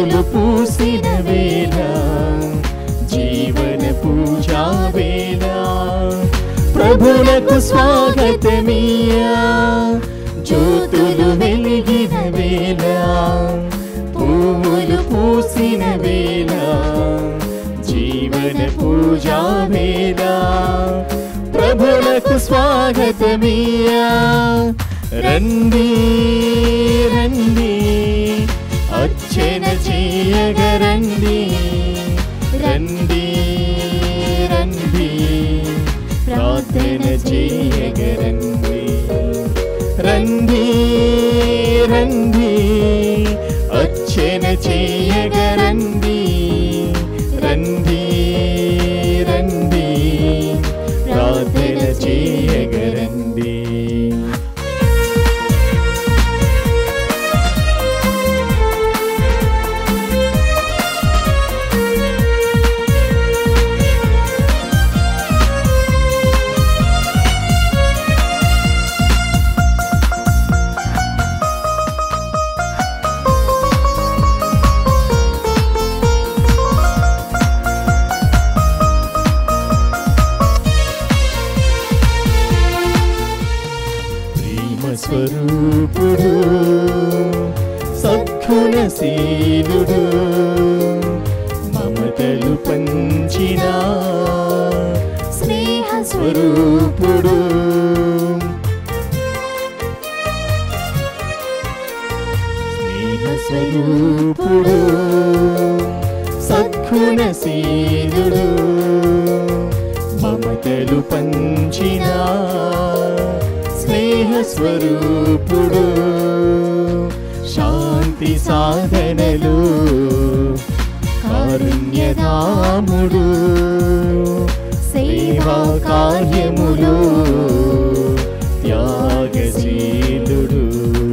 పువ్వులు పూసిన వేళ జీవన పూజా వేళ ప్రభునకు స్వాగతమియా జ్యోతులు వెలిగిన వేళ పువ్వులు పూసిన వేళ జీవన పూజా వేళ ప్రభునకు స్వాగతమియా రండి రండి అర్చన చేయగరండి రండి రండి ప్రార్థన చేయగరండి రండి రండి అర్చన చేయగరండి రండి రండి ప్రార్థన చేయగరండి ప్రేమ స్వరూపుడు సద్గుణశీలుడు మమతలు పంచిన స్నేహ స్వరూపుడు స్నేహ స్వరూపుడు సద్గుణశీలుడు మమతలు పంచిన స్నేహ స్వరూపుడు శాంతి సాధనలు కారుణ్యధాముడు సేవా కార్యములు త్యాగశీలుడు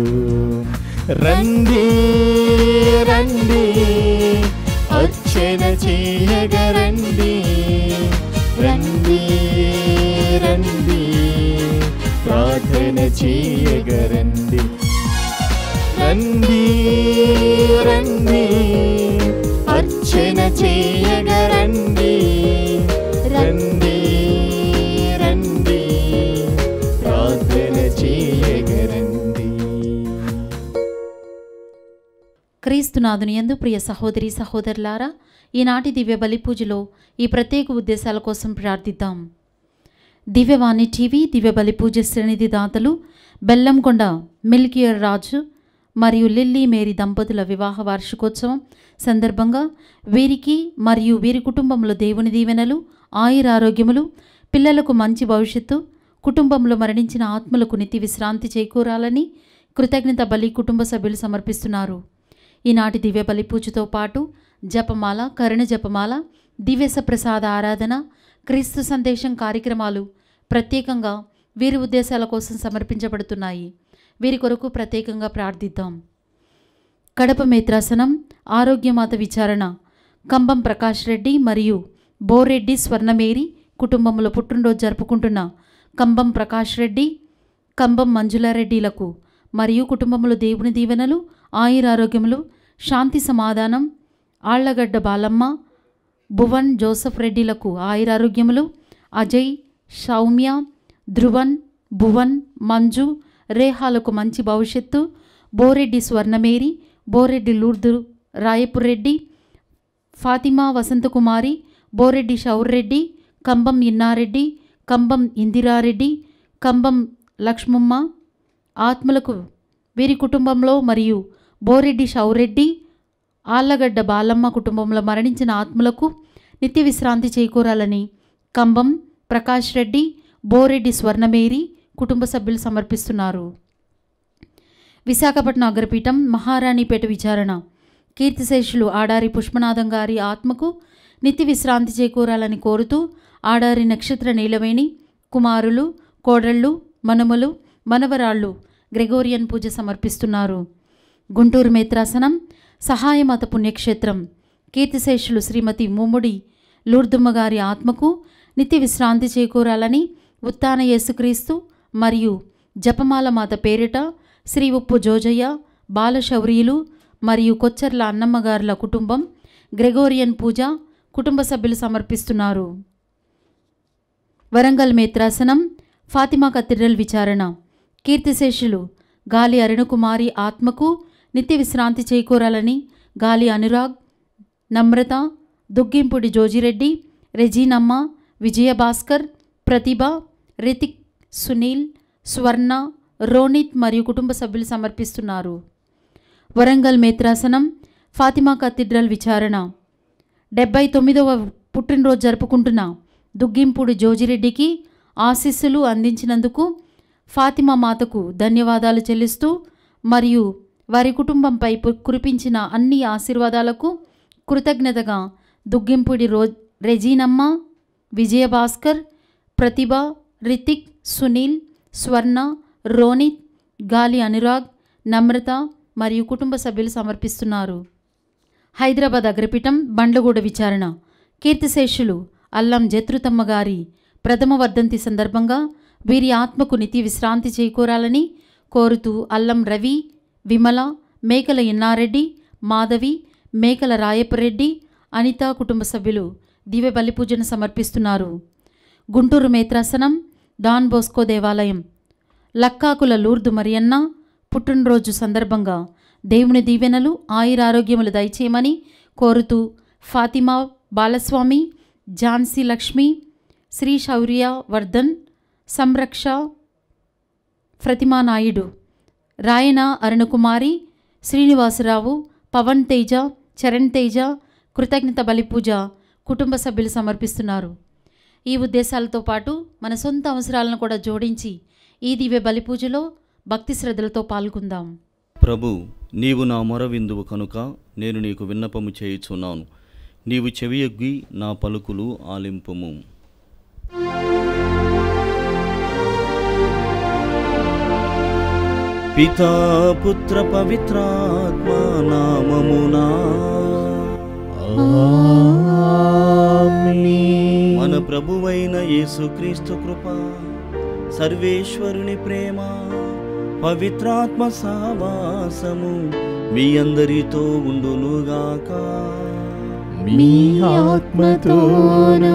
రండి రండి అర్చన చేయగరండి రండి రండి ప్రార్థన చేయగరండి రండి రండి అర్చన చేయగరండి రండి రండి ప్రార్థన చేయగరండి క్రీస్తునాథుని యందు ప్రియ సహోదరి సహోదరులారా ఈనాటి దివ్య బలి పూజలో ఈ ప్రత్యేక ఉద్దేశాల కోసం ప్రార్థిద్దాం దివ్యవాణి టీవీ దివ్య బలి పూజ శ్రేణిధి దాతలు బెల్లంకొండ మిల్కియర్ రాజు మరియు లిల్లీ మేరీ దంపతుల వివాహ వార్షికోత్సవం సందర్భంగా వీరికి మరియు వీరి కుటుంబంలో దేవుని దీవెనలు ఆయురారోగ్యములు పిల్లలకు మంచి భవిష్యత్తు కుటుంబంలో మరణించిన ఆత్మలకు నిత్య విశ్రాంతి చేకూరాలని కృతజ్ఞత బలి కుటుంబ సభ్యులు సమర్పిస్తున్నారు ఈనాటి దివ్య బలి పూజతో పాటు జపమాల కరుణ జపమాల దివ్యస ప్రసాద ఆరాధన క్రీస్తు సందేశం కార్యక్రమాలు ప్రత్యేకంగా వీరి ఉద్దేశాల కోసం సమర్పించబడుతున్నాయి వీరి కొరకు ప్రత్యేకంగా ప్రార్థిద్దాం కడప మేత్రాసనం ఆరోగ్యమాత విచారణ కంబం ప్రకాష్ రెడ్డి మరియు బోరెడ్డి స్వర్ణమేరి కుటుంబంలో పుట్టినరోజు జరుపుకుంటున్న కంబం ప్రకాష్ రెడ్డి కంబం మంజులారెడ్డిలకు మరియు కుటుంబంలో దేవుని దీవెనలు ఆయురారోగ్యములు శాంతి సమాధానం ఆళ్లగడ్డ బాలమ్మ భువన్ జోసఫ్ రెడ్డిలకు ఆయురారోగ్యములు అజయ్ సౌమ్య ధ్రువన్ భువన్ మంజు రేహాలకు మంచి భవిష్యత్తు బోరెడ్డి స్వర్ణమేరి బోరెడ్డి లూర్దు రాయపురెడ్డి ఫాతిమా వసంతకుమారి బోరెడ్డి షౌర్రెడ్డి కంబం ఇన్నారెడ్డి కంబం ఇందిరారెడ్డి కంబం లక్ష్మమ్మ ఆత్మలకు వీరి కుటుంబంలో మరియు బోరెడ్డి షౌరెడ్డి ఆళ్లగడ్డ బాలమ్మ కుటుంబంలో మరణించిన ఆత్మలకు నిత్య విశ్రాంతి చేకూరాలని కంబం ప్రకాష్ రెడ్డి బోరెడ్డి స్వర్ణమేరి కుటుంబ సభ్యులు సమర్పిస్తున్నారు విశాఖపట్నం అగ్రపీఠం మహారాణిపేట విచారణ కీర్తిశేషులు ఆడారి పుష్పనాథం గారి ఆత్మకు నిత్య విశ్రాంతి చేకూరాలని కోరుతూ ఆడారి నక్షత్ర నీలవేణి కుమారులు కోడళ్ళు మనుమలు మనవరాళ్ళు గ్రెగోరియన్ పూజ సమర్పిస్తున్నారు గుంటూరు మేత్రాసనం సహాయమత పుణ్యక్షేత్రం కీర్తిశేషులు శ్రీమతి ముమ్ముడి లూర్దుమ్మ గారి ఆత్మకు నిత్య విశ్రాంతి చేకూరాలని ఉత్తాన యేసుక్రీస్తు మరియు జపమాల మాత పేరిట శ్రీ ఉప్పు జోజయ్య బాలశౌర్యులు మరియు కొచ్చర్ల అన్నమ్మగారుల కుటుంబం గ్రెగోరియన్ పూజ కుటుంబ సభ్యులు సమర్పిస్తున్నారు వరంగల్ మేత్రాసనం ఫాతిమా కత్తిరల్ విచారణ కీర్తిశేషులు గాలి అరుణకుమారి ఆత్మకు నిత్య విశ్రాంతి చేకూరాలని గాలి అనురాగ్ నమ్రత దుగ్గింపుడి జోజిరెడ్డి రెజీనమ్మ విజయభాస్కర్ ప్రతిభ రితిక్ సునీల్ స్వర్ణ రోనిత్ మరియు కుటుంబ సభ్యులు సమర్పిస్తున్నారు వరంగల్ మేత్రాసనం ఫాతిమా కథీడ్రల్ విచారణ డెబ్బై తొమ్మిదవ పుట్టినరోజు జరుపుకుంటున్న దుగ్గింపుడు జోజిరెడ్డికి ఆశీస్సులు అందించినందుకు ఫాతిమా మాతకు ధన్యవాదాలు చెల్లిస్తూ మరియు వారి కుటుంబంపై పు- కురిపించిన అన్ని ఆశీర్వాదాలకు కృతజ్ఞతగా దుగ్గింపుడి రో రెజీనమ్మ విజయభాస్కర్ ప్రతిభ రితిక్ సునీల్ స్వర్ణ రోనిత్ గాలి అనురాగ్ నమ్రత మరియు కుటుంబ సభ్యులు సమర్పిస్తున్నారు హైదరాబాద్ అగ్రపీఠం బండ్లగూడ విచారణ కీర్తిశేషులు అల్లం జత్రుతమ్మ గారి ప్రథమ వర్ధంతి సందర్భంగా వీరి ఆత్మకు నితి విశ్రాంతి చేకూరాలని కోరుతూ అల్లం రవి విమల మేకల ఎన్నారెడ్డి మాధవి మేకల రాయపరెడ్డి అనిత కుటుంబ సభ్యులు దివ్య బలి పూజను సమర్పిస్తున్నారు గుంటూరు మేత్రాసనం డాన్ బోస్కో దేవాలయం లక్కాకుల లూర్దు మరియన్న పుట్టినరోజు సందర్భంగా దేవుని దీవెనలు ఆయురారోగ్యములు దయచేయమని కోరుతూ ఫాతిమా బాలస్వామి ఝాన్సీ లక్ష్మి శ్రీ శౌర్య వర్ధన్ సంరక్ష ప్రతిమా నాయుడు రాయన అరుణకుమారి శ్రీనివాసరావు పవన్ తేజ చరణ్ తేజ కృతజ్ఞత బలిపూజ కుటుంబ సభ్యులు సమర్పిస్తున్నారు ఈ ఉద్దేశాలతో పాటు మన సొంత అవసరాలను కూడా జోడించి ఈ దివ్య బలిపూజలో భక్తి శ్రద్ధలతో పాల్గొందాం ప్రభు నీవు నా మొర విందువు కనుక నేను నీకు విన్నపము చేయుచున్నాను నీవు చెవియొగ్గి నా పలుకులు ఆలింపుము పితా పుత్ర పవిత్రాత్మ నామమునా మన ప్రభువైన యేసుక్రీస్తు కృప సర్వేశ్వరుని ప్రేమ పవిత్రాత్మ సహవాసము మీ అందరితో ఉండునుగాక మీ ఆత్మతోనూ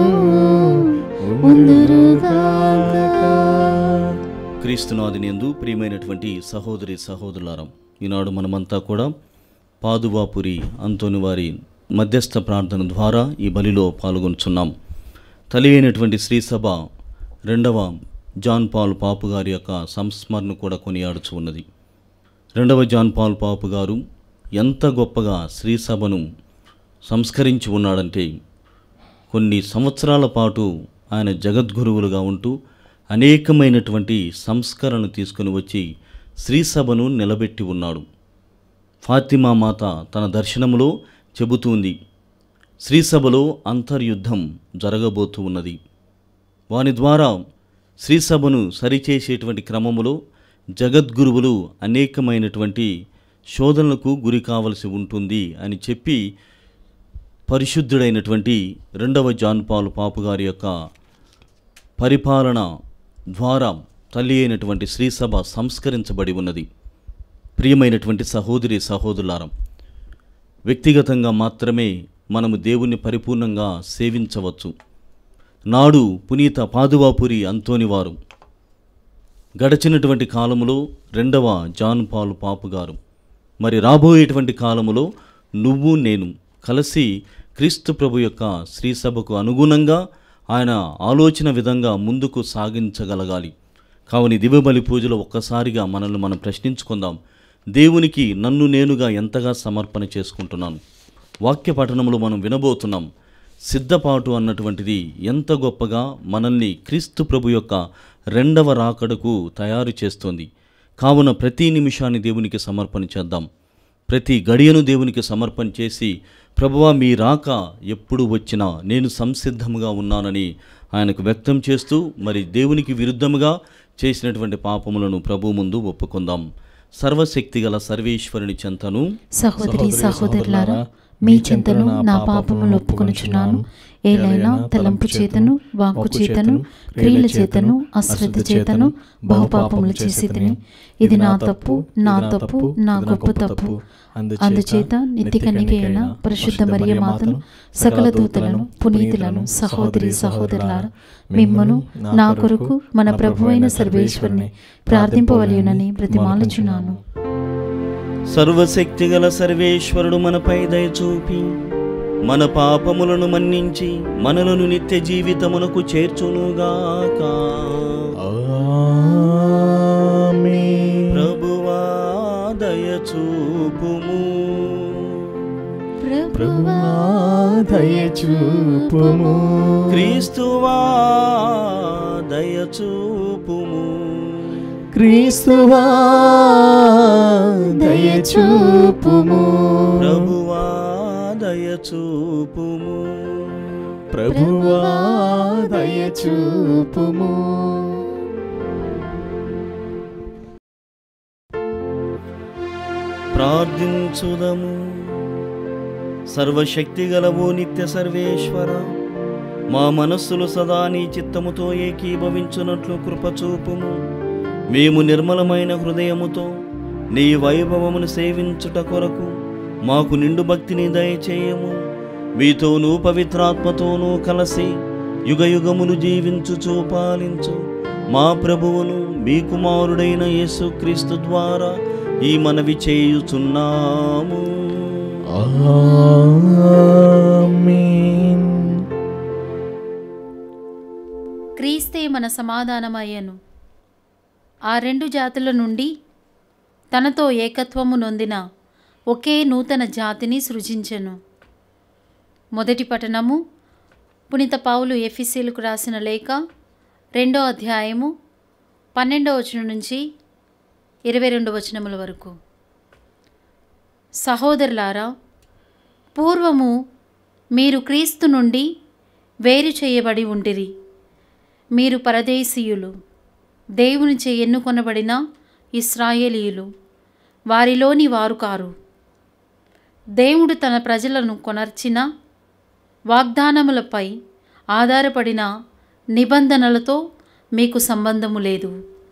ఉందురుగాక క్రీస్తునాథుని యందు ప్రియమైనటువంటి సహోదరి సహోదరులారం ఈనాడు మనమంతా కూడా పాదువాపురి అంతోని వారి మధ్యస్థ ప్రార్థన ద్వారా ఈ బలిలో పాల్గొంటున్నాం తల్లి అయినటువంటి శ్రీసభ రెండవ జాన్ పాల్ పాపు గారి యొక్క సంస్మరణ కూడా కొనియాడుచు ఉన్నది రెండవ జాన్ పాల్ పాపు గారు ఎంత గొప్పగా శ్రీసభను సంస్కరించి ఉన్నాడంటే కొన్ని సంవత్సరాల పాటు ఆయన జగద్గురువులుగా ఉంటూ అనేకమైనటువంటి సంస్కరణలు తీసుకుని వచ్చి శ్రీసభను నిలబెట్టి ఉన్నాడు ఫాతిమా మాత తన దర్శనములో చెబుతుంది శ్రీసభలో అంతర్యుద్ధం జరగబోతూ ఉన్నది వాని ద్వారా శ్రీసభను సరిచేసేటువంటి క్రమములో జగద్గురువులు అనేకమైనటువంటి శోధనలకు గురి కావలసి ఉంటుంది అని చెప్పి పరిశుద్ధుడైనటువంటి రెండవ జాన్ పాల్ పాపు గారి యొక్క పరిపాలన ద్వారా తల్లి అయినటువంటి శ్రీసభ సంస్కరించబడి ఉన్నది ప్రియమైనటువంటి సహోదరి సహోదరులారం వ్యక్తిగతంగా మాత్రమే మనము దేవుణ్ణి పరిపూర్ణంగా సేవించవచ్చు నాడు పునీత పాదువాపురి అంతోనివారు గడిచినటువంటి కాలములో రెండవ జాన్ పాల్ పాపు గారు మరి రాబోయేటువంటి కాలములో నువ్వు నేను కలిసి క్రీస్తు ప్రభు యొక్క శ్రీసభకు అనుగుణంగా ఆయన ఆలోచన విధంగా ముందుకు సాగించగలగాలి కావున ఈ దివ్యబలి పూజలో ఒక్కసారిగా మనల్ని మనం ప్రశ్నించుకుందాం దేవునికి నన్ను నేనుగా ఎంతగా సమర్పణ చేసుకుంటున్నాను వాక్య పఠనంలో మనం వినబోతున్నాం సిద్ధపాటు అన్నటువంటిది ఎంత గొప్పగా మనల్ని క్రీస్తు ప్రభు యొక్క రెండవ రాకడకు తయారు చేస్తోంది కావున ప్రతి నిమిషాన్ని దేవునికి సమర్పణ చేద్దాం ప్రతి గడియను దేవునికి సమర్పణ చేసి ప్రభువా మీ రాక ఎప్పుడు వచ్చినా నేను సంసిద్ధముగా ఉన్నానని ఆయనకు వ్యక్తం చేస్తూ మరి దేవునికి విరుద్ధముగా చేసినటువంటి పాపములను ప్రభు ముందు ఒప్పుకుందాం సర్వశక్తిగల సర్వేశ్వరుని చెంతను సహోదరి సహోదరులారా మీ చింతను నా పాపములు ఒప్పుకొనుచున్నాను ఏలైనా తలంపు చేతను వాక్కు చేతను క్రియల చేతను అశ్రద్ధ చేతను బహుపాపములు చేసి తిని ఇది నా తప్పు నా తప్పు నా గొప్ప తప్పు అందుచేత నిత్య కన్నిక అయిన పరిశుద్ధ మరియ మాతను సకల దూతలను పునీతులను సహోదరి సహోదరులారా మిమ్మను నా కొరకు మన ప్రభు అయిన సర్వేశ్వరుని ప్రార్థింపవలయునని బ్రతిమాలుచున్నాను సర్వశక్తిగల సర్వేశ్వరుడు మనపై దయచూపి మన పాపములను మన్నించి మనలను నిత్య జీవితమునకు చేర్చునుగాక ఆమేన్. ప్రభువా దయచూపుము ప్రభువా దయచూపుము క్రీస్తువా దయచూపుము క్రీస్తువా దయచూపుము ప్రభువా దయచూపుము ప్రభువా దయచూపుము ప్రార్థించుదము సర్వశక్తిగలవు నిత్య సర్వేశ్వర మా మనస్సులు సదా నీ చిత్తముతో ఏకీభవించున్నట్లు కృపచూపుము మేము నిర్మలమైన హృదయముతో నీ వైభవమును సేవించుట కొరకు మాకు నిండు భక్తిని దయచేయము మీతోనూ పవిత్రాత్మతోనూ కలిసి యుగయుగములు జీవించుచూ పాలించు మా ప్రభువును మీ కుమారుడైన యేసుక్రీస్తు ద్వారా ఈ మనవి చేయుచున్నాము ఆమేన్ క్రీస్తే మన సమాధానమయ్యను ఆ రెండు జాతుల నుండి తనతో ఏకత్వము నొందిన ఒకే నూతన జాతిని సృజించెను మొదటి పఠనము పునీత పౌలు ఎఫిసీలకు రాసిన లేఖ రెండో అధ్యాయము పన్నెండో వచనం నుంచి ఇరవై రెండు వచనముల వరకు సహోదరులారా పూర్వము మీరు క్రీస్తు నుండి వేరు చేయబడి ఉంటిరి మీరు పరదేశీయులు దేవునిచే ఎన్నుకొనబడిన ఇస్రాయేలీయులు వారిలోని వారు కారు దేవుడు తన ప్రజలను కొనర్చిన వాగ్దానములపై ఆధారపడిన నిబంధనలతో మీకు సంబంధము లేదు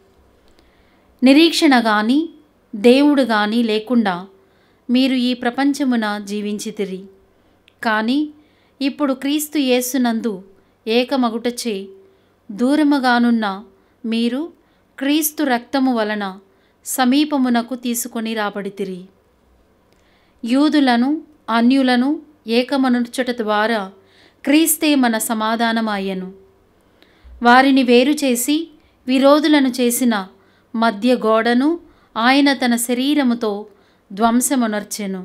నిరీక్షణ కానీ దేవుడు కానీ లేకుండా మీరు ఈ ప్రపంచమున జీవించితిరి కానీ ఇప్పుడు క్రీస్తు యేసునందు ఏకమగుటచే దూరముగానున్న మీరు క్రీస్తు రక్తము వలన సమీపమునకు తీసుకొని రాబడితిరి యూదులను అన్యులను ఏకమనుచుట ద్వారా క్రీస్తే మన సమాధానమాయను వారిని వేరు చేసి విరోధులను చేసిన మధ్య గోడను ఆయన తన శరీరముతో ధ్వంసమునర్చెను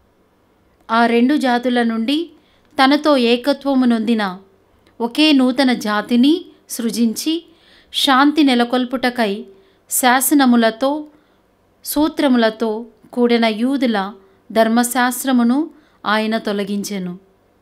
ఆ రెండు జాతుల నుండి తనతో ఏకత్వము నొందిన ఒకే నూతన జాతిని సృజించి శాంతి నెలకొల్పుటకై శాసనములతో సూత్రములతో కూడిన యూదుల ధర్మశాస్త్రమును ఆయన తొలగించెను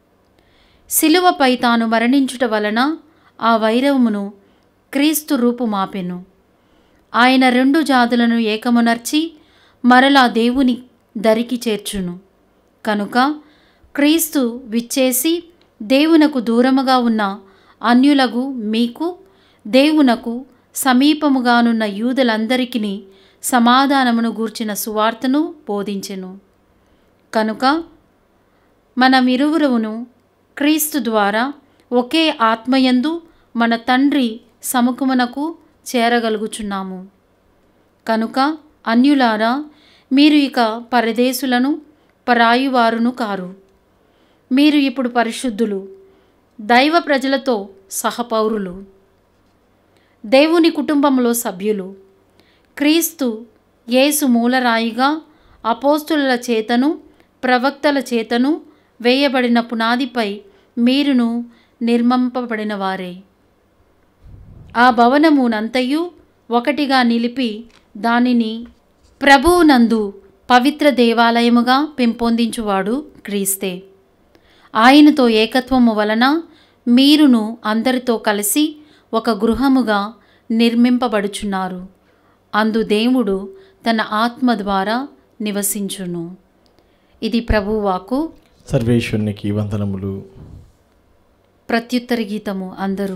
శిలువపై తాను మరణించుట వలన ఆ వైరవమును క్రీస్తు రూపుమాపెను ఆయన రెండు జాతులను ఏకమునర్చి మరలా దేవుని దరికి చేర్చును కనుక క్రీస్తు విచ్చేసి దేవునకు దూరముగా ఉన్న అన్యులకు మీకు దేవునకు సమీపముగానున్న యూదులందరికీ సమాధానమును గూర్చిన సువార్తను బోధించెను కనుక మనమిరువురును క్రీస్తు ద్వారా ఒకే ఆత్మయందు మన తండ్రి సముఖమునకు చేరగలుగుచున్నాము కనుక అన్యులారా మీరు ఇక పరదేశులను పరాయువారును కారు మీరు ఇప్పుడు పరిశుద్ధులు దైవ ప్రజలతో సహపౌరులు దేవుని కుటుంబంలో సభ్యులు క్రీస్తు యేసు మూలరాయిగా అపోస్తుల చేతను ప్రవక్తల చేతను వేయబడిన పునాదిపై మీరును నిర్మంపబడిన వారే ఆ భవనమునంతయు ఒకటిగా నిలిపి దానిని ప్రభువునందు పవిత్ర దేవాలయముగా పెంపొందించువాడు క్రీస్తే ఆయనతో ఏకత్వము వలన మీరును అందరితో కలిసి ఒక గృహముగా నిర్మింపబడుచున్నారు అందు దేవుడు తన ఆత్మ ద్వారా నివసించును ఇది ప్రభువాకు సర్వేశ్వరునికి వందనములు ప్రత్యుత్తర గీతము అందరూ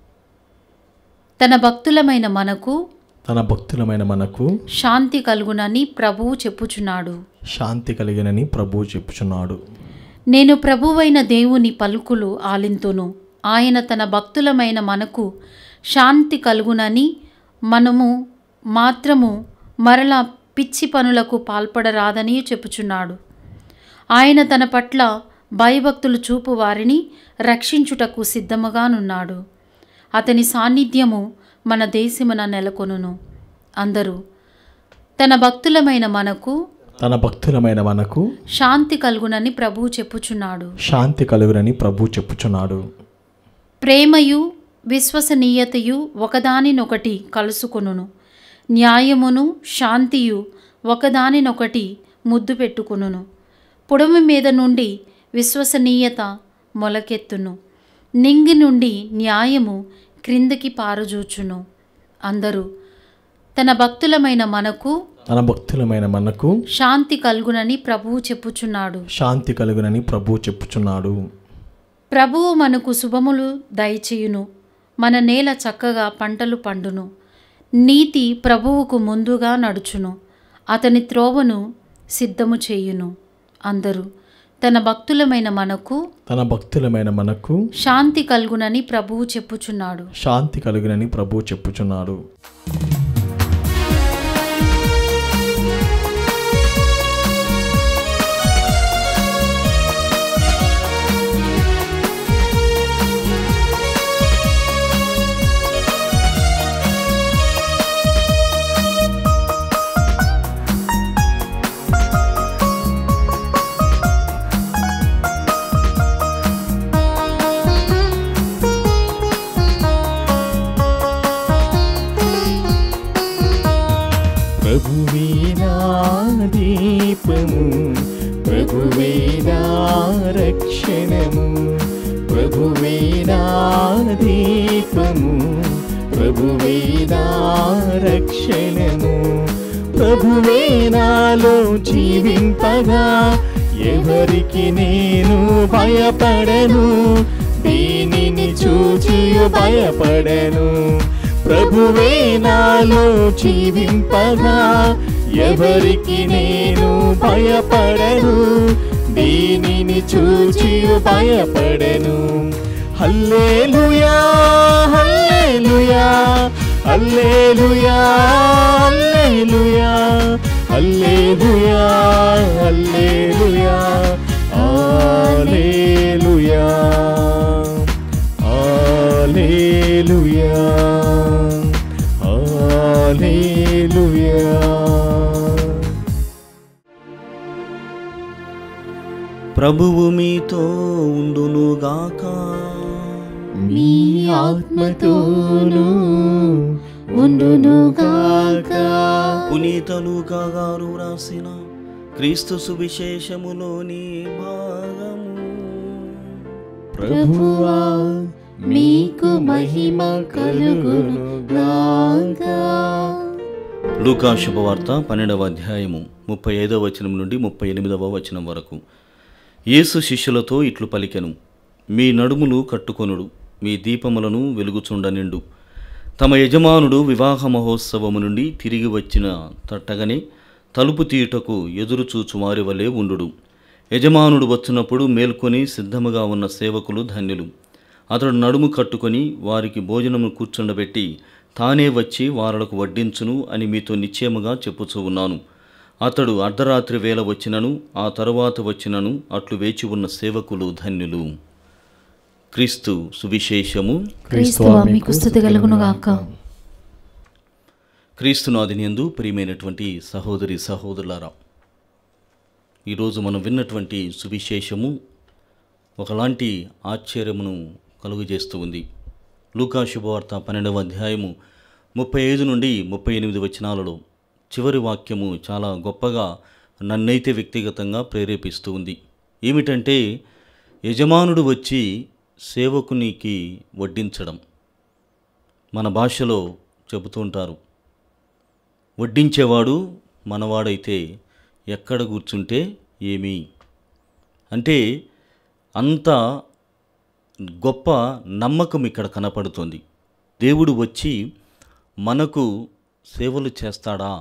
తన భక్తులమైన మనకు తన భక్తులమైన మనకు శాంతి కలుగునని ప్రభువు చెప్పుచున్నాడు శాంతి కలిగినని ప్రభువు చెప్పుచున్నాడు నేను ప్రభువైన దేవుని పలుకులు ఆలింతును ఆయన తన భక్తులమైన మనకు శాంతి కలుగునని మనము మాత్రము మరలా పిచ్చి పనులకు పాల్పడరాదని చెప్పుచున్నాడు ఆయన తన పట్ల భయభక్తులు చూపు వారిని రక్షించుటకు సిద్ధముగానున్నాడు అతని సాన్నిధ్యము మన దేశమున నెలకొనును అందరూ తన భక్తులమైన మనకు తన భక్తులమైన మనకు శాంతి కలుగునని ప్రభువు చెప్పుచున్నాడు శాంతి కలుగునని ప్రభువు చెప్పుచున్నాడు ప్రేమయు విశ్వసనీయతయు ఒకదానినొకటి కలుసుకొనును న్యాయమును శాంతియు ఒకదానినొకటి ముద్దు పెట్టుకొనును పొడము మీద నుండి విశ్వసనీయత మొలకెత్తును నింగి నుండి న్యాయము క్రిందకి పారజూచును అందరూ తన భక్తులమైన మనకు తన భక్తులమైన మనకు శాంతి కలుగునని ప్రభువు చెప్పుచున్నాడు శాంతి కలుగునని ప్రభువు చెప్పుచున్నాడు ప్రభువు మనకు శుభములు దయచేయును మన నేల చక్కగా పంటలు పండును నీతి ప్రభువుకు ముందుగా నడుచును అతని త్రోవను సిద్ధము చేయును అందరూ తన భక్తులమైన మనకు తన భక్తులమైన మనకు శాంతి కలుగునని ప్రభువు చెప్పుచున్నాడు శాంతి కలుగునని ప్రభువు చెప్పుచున్నాడు ప్రభువేనా దీపము ప్రభువేనా రక్షణము ప్రభువేనా దీపము ప్రభువేనా రక్షణము ప్రభువేనాలో జీవింపగా ఎవరికి నేను భయపడను దీనిని చూచి భయపడను ప్రభువే నాలో జీవింపగా ఎవరికి నేను భయపడను దీనిని చూచి భయపడను hallelujah hallelujah hallelujah hallelujah hallelujah hallelujah hallelujah hallelujah hallelujah ప్రభువు మీతో ఉండునుగాక మీ ఆత్మతోను ఉండునుగాక పునీత లూకా గారు రాసిన క్రీస్తు సువిశేషములోని భాగము ప్రభువా మీకు మహిమ కలుగునుగాక లూకా శుభవార్త పన్నెండవ అధ్యాయము ముప్పై ఐదవ వచనం నుండి ముప్పై ఎనిమిదవ వచనం వరకు యేసు శిష్యులతో ఇట్లు పలికెను మీ నడుములు కట్టుకొనుడు మీ దీపములను వెలుగుచుండనిండు తమ యజమానుడు వివాహ మహోత్సవము నుండి తిరిగి వచ్చిన తట్టగనే తలుపు తీయుటకు ఎదురుచూచు వారి వలె ఉండుడు యజమానుడు వచ్చినప్పుడు మేల్కొని సిద్ధముగా ఉన్న సేవకులు ధన్యులు అతడు నడుము కట్టుకొని వారికి భోజనము కూర్చుండబెట్టి తానే వచ్చి వారలకు వడ్డించును అని మీతో నిశ్చయముగా చెప్పుచూ ఉన్నాను అతడు అర్ధరాత్రి వేళ వచ్చినను ఆ తరువాత వచ్చినను అట్లు వేచి ఉన్న సేవకులు ధన్యులు క్రీస్తు సువిశేషము క్రీస్తువా మీకు స్థుతి కలుగునుగాక క్రీస్తునాదినియందు ప్రియమైనటువంటి సహోదరి సహోదరులారా ఈరోజు మనం విన్నటువంటి సువిశేషము ఒకలాంటి ఆశ్చర్యమును కలుగజేస్తూ ఉంది లూకా శుభవార్త పన్నెండవ అధ్యాయము ముప్పై ఐదు నుండి ముప్పై ఎనిమిది వచనాలలో చివరి వాక్యము చాలా గొప్పగా నన్నైతే వ్యక్తిగతంగా ప్రేరేపిస్తూ ఉంది ఏమిటంటే యజమానుడు వచ్చి సేవకునికి వడ్డించడం మన భాషలో చెబుతూ ఉంటారు వడ్డించేవాడు మనవాడైతే ఎక్కడ కూర్చుంటే ఏమి అంటే అంత గొప్ప నమ్మకం ఇక్కడ కనపడుతుంది దేవుడు వచ్చి మనకు సేవలు చేస్తాడా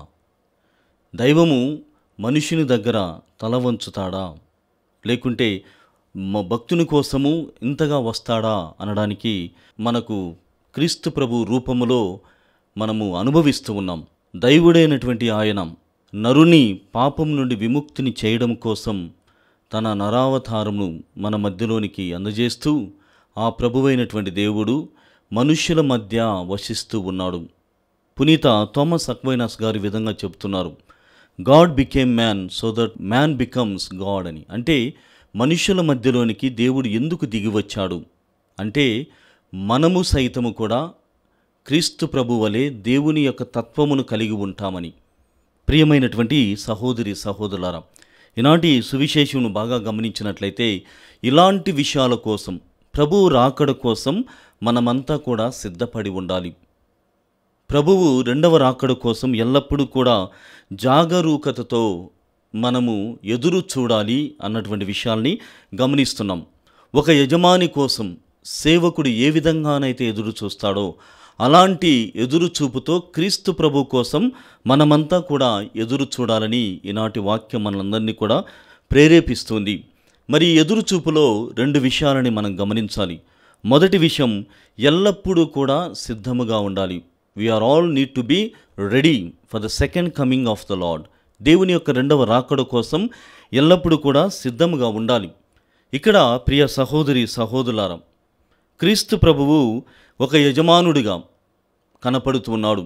దైవము మనుషుని దగ్గర తల వంచుతాడా లేకుంటే మ- భక్తుని కోసము ఇంతగా వస్తాడా అనడానికి మనకు క్రీస్తు ప్రభు రూపములో మనము అనుభవిస్తూ ఉన్నాం దైవుడైనటువంటి ఆయన నరుని పాపం నుండి విముక్తిని చేయడం కోసం తన నరావతారమును మన మధ్యలోనికి అందజేస్తూ ఆ ప్రభువైనటువంటి దేవుడు మనుష్యుల మధ్య వసిస్తూ ఉన్నాడు పునీత థామస్ అక్వైనాస్ గారి విధంగా చెప్తున్నారు God became man so that man becomes God అని అంటే మనుషుల మధ్యలోనికి దేవుడు ఎందుకు దిగి వచ్చాడు అంటే మనము సైతము కూడా క్రీస్తు ప్రభు వలె దేవుని యొక్క తత్వమును కలిగి ఉంటామని ప్రియమైనటువంటి సహోదరి సహోదరులారా ఈనాటి సువిశేషమును బాగా గమనించినట్లయితే ఇలాంటి విషయాల కోసం ప్రభువు రాకడ కోసం మనమంతా కూడా సిద్ధపడి ఉండాలి ప్రభువు రెండవ రాకడ కోసం ఎల్లప్పుడూ కూడా జాగరూకతతో మనము ఎదురు చూడాలి అన్నటువంటి విషయాల్ని గమనిస్తున్నాం ఒక యజమాని కోసం సేవకుడు ఏ విధంగానైతే ఎదురు చూస్తాడో అలాంటి ఎదురు చూపుతో క్రీస్తు ప్రభు కోసం మనమంతా కూడా ఎదురు చూడాలని ఈనాటి వాక్యం మనందరినీ కూడా ప్రేరేపిస్తుంది మరి ఈ ఎదురు చూపులో రెండు విషయాలని మనం గమనించాలి మొదటి విషయం ఎల్లప్పుడూ కూడా సిద్ధముగా ఉండాలి we are all need to be ready for the second coming of the Lord దేవుని యొక్క రెండవ రాకడ కోసం ఎల్లప్పుడూ కూడా సిద్ధముగా ఉండాలి ఇక్కడ ప్రియ సహోదరి సహోదరులారా క్రీస్తు ప్రభువు ఒక యజమానుడిగా కనపడుతున్నాడు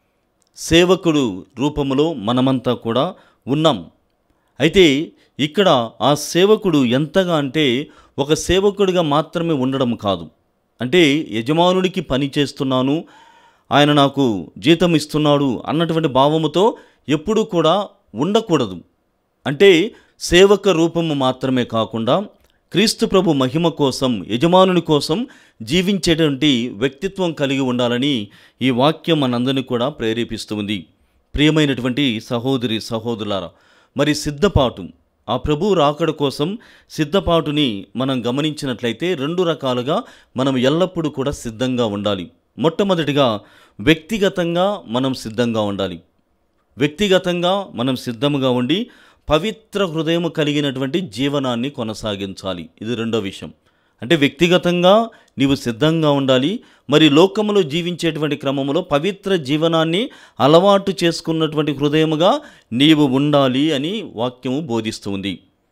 సేవకుడు రూపములో మనమంతా కూడా ఉన్నాం అయితే ఇక్కడ ఆ సేవకుడు ఎంతగా అంటే ఒక సేవకుడిగా మాత్రమే ఉండడం కాదు అంటే యజమానుడికి పని చేస్తున్నాను ఆయన నాకు జీతం ఇస్తున్నాడు అన్నటువంటి భావముతో ఎప్పుడూ కూడా ఉండకూడదు అంటే సేవక రూపము మాత్రమే కాకుండా క్రీస్తు ప్రభు మహిమ కోసం యజమానుని కోసం జీవించేటువంటి వ్యక్తిత్వం కలిగి ఉండాలని ఈ వాక్యం మనందరినీ కూడా ప్రేరేపిస్తుంది ప్రియమైనటువంటి సహోదరి సహోదరులారా మరి సిద్ధపాటు ఆ ప్రభు రాకడ కోసం సిద్ధపాటుని మనం గమనించినట్లయితే రెండు రకాలుగా మనం ఎల్లప్పుడూ కూడా సిద్ధంగా ఉండాలి మొట్టమొదటిగా వ్యక్తిగతంగా మనం సిద్ధంగా ఉండాలి వ్యక్తిగతంగా మనం సిద్ధముగా ఉండి పవిత్ర హృదయం కలిగినటువంటి జీవనాన్ని కొనసాగించాలి ఇది రెండో విషయం అంటే వ్యక్తిగతంగా నీవు సిద్ధంగా ఉండాలి మరి లోకములో జీవించేటువంటి క్రమంలో పవిత్ర జీవనాన్ని అలవాటు చేసుకున్నటువంటి హృదయముగా నీవు ఉండాలి అని వాక్యము బోధిస్తుంది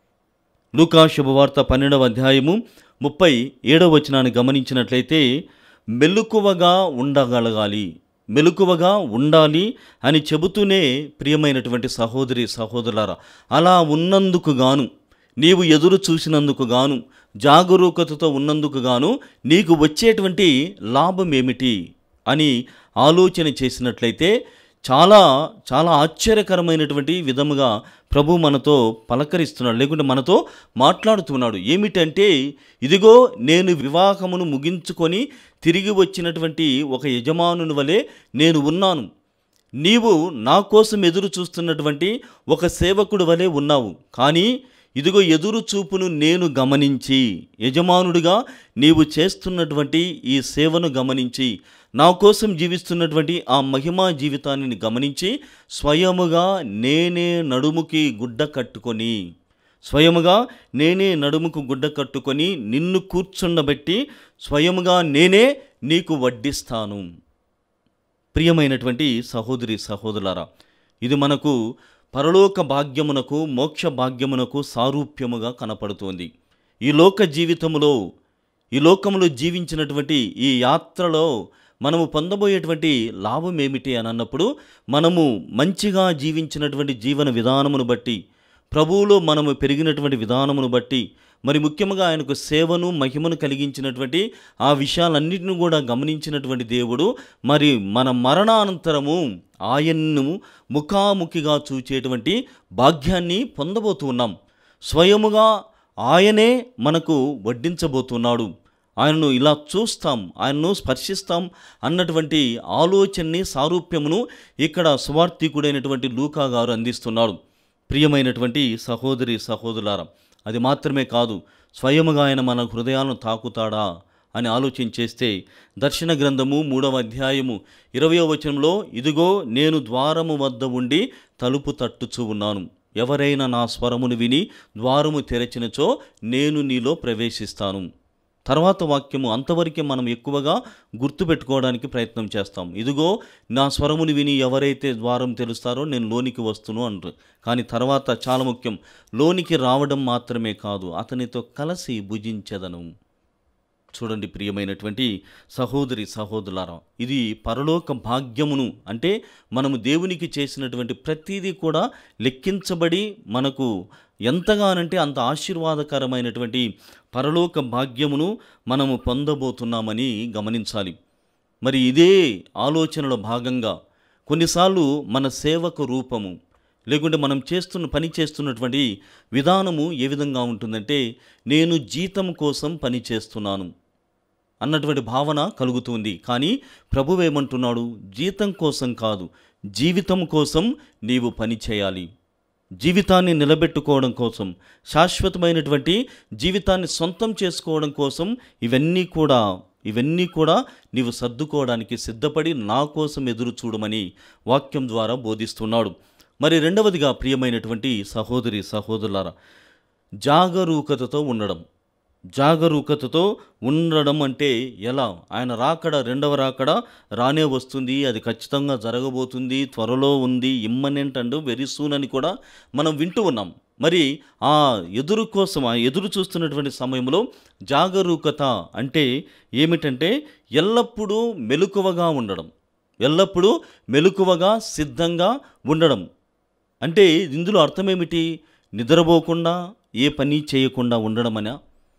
లూకా శుభవార్త పన్నెండవ అధ్యాయము ముప్పై ఏడవ వచనాన్ని గమనించినట్లయితే మెలకువగా ఉండగలగాలి మెలకువగా ఉండాలి అని చెబుతూనే ప్రియమైనటువంటి సహోదరి సహోదరులారా అలా ఉన్నందుకు గాను నీవు ఎదురు చూసినందుకు గాను జాగరూకతతో ఉన్నందుకు గాను నీకు వచ్చేటువంటి లాభం ఏమిటి అని ఆలోచన చేసినట్లయితే చాలా చాలా ఆశ్చర్యకరమైనటువంటి విధముగా ప్రభు మనతో పలకరిస్తున్నాడు లేకుంటే మనతో మాట్లాడుతున్నాడు ఏమిటంటే ఇదిగో నేను వివాహమును ముగించుకొని తిరిగి వచ్చినటువంటి ఒక యజమానుని వలె నేను ఉన్నాను నీవు నా కోసం ఎదురు చూస్తున్నటువంటి ఒక సేవకుడు వలె ఉన్నావు కానీ ఇదిగో ఎదురు చూపును నేను గమనించి యజమానుడిగా నీవు చేస్తున్నటువంటి ఈ సేవను గమనించి నా కోసం జీవిస్తున్నటువంటి ఆ మహిమా జీవితాన్ని గమనించి స్వయముగా నేనే నడుముకి గుడ్డ కట్టుకొని స్వయముగా నేనే నడుముకు గుడ్డ కట్టుకొని నిన్ను కూర్చుండబెట్టి స్వయముగా నేనే నీకు వడ్డిస్తాను ప్రియమైనటువంటి సహోదరి సహోదరులారా ఇది మనకు పరలోక భాగ్యమునకు మోక్ష భాగ్యమునకు సారూప్యముగా కనపడుతోంది ఈ లోక జీవితములో ఈ లోకములో జీవించినటువంటి ఈ యాత్రలో మనము పొందబోయేటువంటి లాభం ఏమిటి అని అన్నప్పుడు మనము మంచిగా జీవించినటువంటి జీవన విధానమును బట్టి ప్రభువులో మనము పెరిగినటువంటి విధానమును బట్టి మరి ముఖ్యంగా ఆయనకు సేవను మహిమను కలిగించినటువంటి ఆ విషయాలన్నిటిని కూడా గమనించినటువంటి దేవుడు మరి మన మరణానంతరము ఆయన్ను ముఖాముఖిగా చూచేటువంటి భాగ్యాన్ని పొందబోతున్నాం స్వయముగా ఆయనే మనకు వడ్డించబోతున్నాడు ఆయనను ఇలా చూస్తాం ఆయనను స్పర్శిస్తాం అన్నటువంటి ఆలోచనని సారూప్యమును ఇక్కడ సువార్థికుడైనటువంటి లూకా గారు అందిస్తున్నాడు ప్రియమైనటువంటి సహోదరి సహోదరులారా అది మాత్రమే కాదు స్వయముగా ఆయన మన హృదయాలను తాకుతాడా అని ఆలోచన చేస్తే దర్శన గ్రంథము మూడవ అధ్యాయము ఇరవయో వచనంలో ఇదిగో నేను ద్వారము వద్ద ఉండి తలుపు తట్టుచూ ఉన్నాను ఎవరైనా నా స్వరమును విని ద్వారము తెరచినచో నేను నీలో ప్రవేశిస్తాను తర్వాత వాక్యము అంతవరకే మనం ఎక్కువగా గుర్తుపెట్టుకోవడానికి ప్రయత్నం చేస్తాం ఇదిగో నా స్వరముని విని ఎవరైతే ద్వారం తెలుస్తారో నేను లోనికి వస్తును అంటారు కానీ తర్వాత చాలా ముఖ్యం లోనికి రావడం మాత్రమే కాదు అతనితో కలిసి భుజించదను చూడండి ప్రియమైనటువంటి సహోదరి సహోదరులారా ఇది పరలోక భాగ్యమును అంటే మనము దేవునికి చేసినటువంటి ప్రతిదీ కూడా లెక్కించబడి మనకు ఎంతగానంటే అంత ఆశీర్వాదకరమైనటువంటి పరలోక భాగ్యమును మనము పొందబోతున్నామని గమనించాలి మరి ఇదే ఆలోచనలో భాగంగా కొన్నిసార్లు మన సేవకు రూపము లేకుంటే మనం చేస్తున్న పని చేస్తున్నటువంటి విధానము ఏ విధంగా ఉంటుందంటే నేను జీతం కోసం పని చేస్తున్నాను అన్నటువంటి భావన కలుగుతుంది కానీ ప్రభు ఏమంటున్నాడు జీతం కోసం కాదు జీవితం కోసం నీవు పని చేయాలి జీవితాన్ని నిలబెట్టుకోవడం కోసం శాశ్వతమైనటువంటి జీవితాన్ని సొంతం చేసుకోవడం కోసం ఇవన్నీ కూడా ఇవన్నీ కూడా నీవు సర్దుకోవడానికి సిద్ధపడి నా కోసం ఎదురు చూడమని వాక్యం ద్వారా బోధిస్తున్నాడు మరి రెండవదిగా ప్రియమైనటువంటి సహోదరి సహోదరులారా జాగరూకతతో ఉండడం జాగరూకతతో ఉండడం అంటే ఎలా ఆయన రాకడ రెండవ రాకడ రానే వస్తుంది అది ఖచ్చితంగా జరగబోతుంది త్వరలో ఉంది ఇమ్మనెంట్ అండ్ వెరీ సూన్ అని కూడా మనం వింటూ ఉన్నాం మరి ఆ ఎదురు కోసం ఆ ఎదురు చూస్తున్నటువంటి సమయంలో జాగరూకత అంటే ఏమిటంటే ఎల్లప్పుడూ మెలకువగా ఉండడం ఎల్లప్పుడూ మెలకువగా సిద్ధంగా ఉండడం అంటే ఇందులో అర్థమేమిటి నిద్రపోకుండా ఏ పని చేయకుండా ఉండడమనా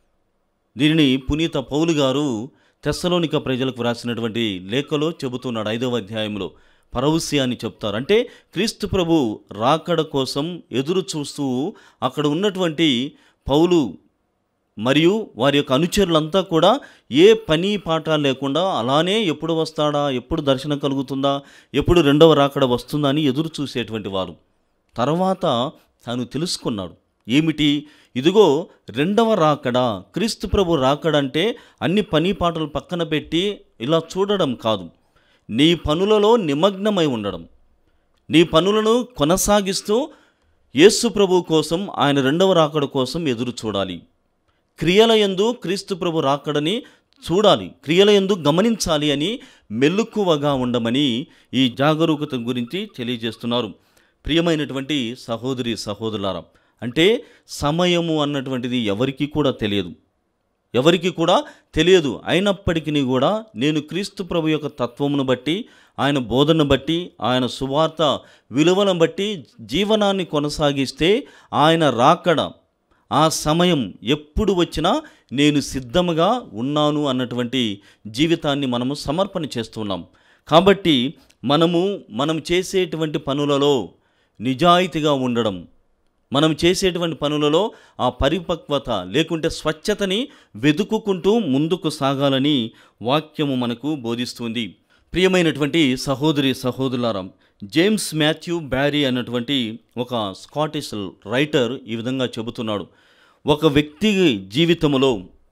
దీనిని పునీత పౌలు గారు తెస్సలోనిక ప్రజలకు వ్రాసినటువంటి లేఖలో చెబుతున్నాడు ఐదవ అధ్యాయంలో పరవసి అని చెప్తారు అంటే క్రీస్తు ప్రభు రాకడ కోసం ఎదురు చూస్తూ అక్కడ ఉన్నటువంటి పౌలు మరియు వారి యొక్క అనుచరులంతా కూడా ఏ పని పాట లేకుండా అలానే ఎప్పుడు వస్తాడా ఎప్పుడు దర్శనం కలుగుతుందా ఎప్పుడు రెండవ రాకడ వస్తుందా అని ఎదురు చూసేటువంటి వారు తర్వాత తాను తెలుసుకున్నాడు ఏమిటి ఇదిగో రెండవ రాకడ క్రీస్తు ప్రభు రాకడంటే అన్ని పని పాటలు పక్కన పెట్టి ఇలా చూడడం కాదు నీ పనులలో నిమగ్నమై ఉండడం నీ పనులను కొనసాగిస్తూ యేసు ప్రభు కోసం ఆయన రెండవ రాకడ కోసం ఎదురు చూడాలి క్రియల యందు క్రీస్తు ప్రభు రాకడని చూడాలి క్రియల యందు గమనించాలి అని మెలకువగా ఉండమని ఈ జాగరూకత గురించి తెలియజేస్తున్నారు ప్రియమైనటువంటి సహోదరి సహోదరులారా అంటే సమయము అన్నటువంటిది ఎవరికీ కూడా తెలియదు ఎవరికి కూడా తెలియదు అయినప్పటికీ కూడా నేను క్రీస్తు ప్రభు యొక్క తత్వమును బట్టి ఆయన బోధనను బట్టి ఆయన సువార్త విలువలను బట్టి జీవనాన్ని కొనసాగిస్తే ఆయన రాకడ ఆ సమయం ఎప్పుడు వచ్చినా నేను సిద్ధముగా ఉన్నాను అన్నటువంటి జీవితాన్ని మనము సమర్పణ చేస్తున్నాం కాబట్టి మనము మనం చేసేటువంటి పనులలో నిజాయితీగా ఉండడం మనం చేసేటువంటి పనులలో ఆ పరిపక్వత లేకుంటే స్వచ్ఛతని వెతుకుకుంటూ ముందుకు సాగాలని వాక్యము మనకు బోధిస్తుంది ప్రియమైనటువంటి సహోదరి సహోదరులారా జేమ్స్ మాథ్యూ బ్యారీ అన్నటువంటి ఒక స్కాటిష్ రైటర్ ఈ విధంగా చెబుతున్నాడు ఒక వ్యక్తి జీవితంలో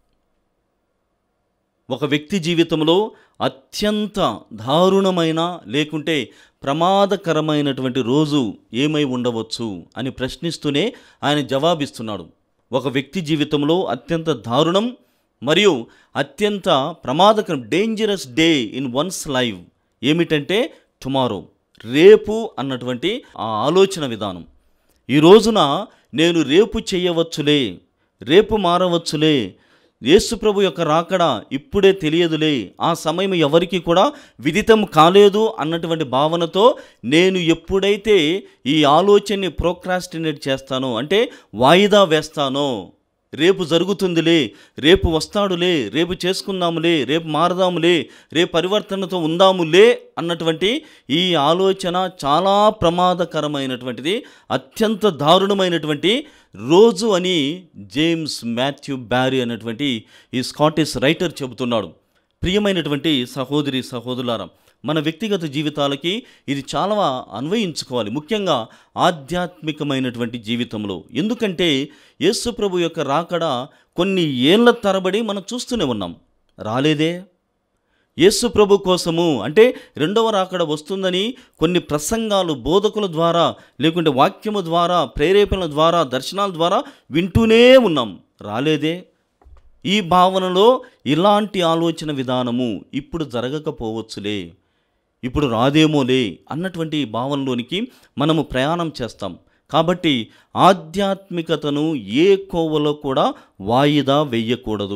ఒక వ్యక్తి జీవితంలో అత్యంత దారుణమైన లేకుంటే ప్రమాదకరమైనటువంటి రోజు ఏమై ఉండవచ్చు అని ప్రశ్నిస్తూనే ఆయన జవాబిస్తున్నాడు ఒక వ్యక్తి జీవితంలో అత్యంత దారుణం మరియు అత్యంత ప్రమాదకరం dangerous day in one's life ఏమిటంటే టుమారో రేపు అన్నటువంటి ఆ ఆలోచన విధానం ఈ రోజున నేను రేపు చేయవచ్చులే రేపు మారవచ్చులే యేసుప్రభు యొక్క రాకడ ఇప్పుడే తెలియదులే ఆ సమయం ఎవరికి కూడా విదితం కాలేదు అన్నటువంటి భావనతో నేను ఎప్పుడైతే ఈ ఆలోచనని ప్రోక్రాస్టినేట్ చేస్తానో అంటే వాయిదా వేస్తానో రేపు జరుగుతుందిలే రేపు వస్తాడులే రేపు చేసుకుందాములే రేపు మారదాములే రేపు పరివర్తనతో ఉందాములే అన్నటువంటి ఈ ఆలోచన చాలా ప్రమాదకరమైనటువంటిది అత్యంత దారుణమైనటువంటి రోజు అని జేమ్స్ మాథ్యూ బ్యారీ అనేటువంటి ఈ స్కాటిష్ రైటర్ చెబుతున్నాడు ప్రియమైనటువంటి సహోదరి సహోదరులారా మన వ్యక్తిగత జీవితాలకి ఇది చాలా అన్వయించుకోవాలి ముఖ్యంగా ఆధ్యాత్మికమైనటువంటి జీవితంలో ఎందుకంటే యేసు ప్రభు యొక్క రాకడ కొన్ని ఏళ్ల తరబడి మనం చూస్తూనే ఉన్నాం రాలేదే యేసు ప్రభు కోసము అంటే రెండవ రాకడ వస్తుందని కొన్ని ప్రసంగాలు బోధకుల ద్వారా లేకుంటే వాక్యము ద్వారా ప్రేరేపణల ద్వారా దర్శనాల ద్వారా వింటూనే ఉన్నాం రాలేదే ఈ భావనలో ఇలాంటి ఆలోచన విధానము ఇప్పుడు జరగకపోవచ్చులే ఇప్పుడు రాదేమోలే అన్నటువంటి భావనలోనికి మనము ప్రయాణం చేస్తాం కాబట్టి ఆధ్యాత్మికతను ఏ కోవలో కూడా వాయిదా వెయ్యకూడదు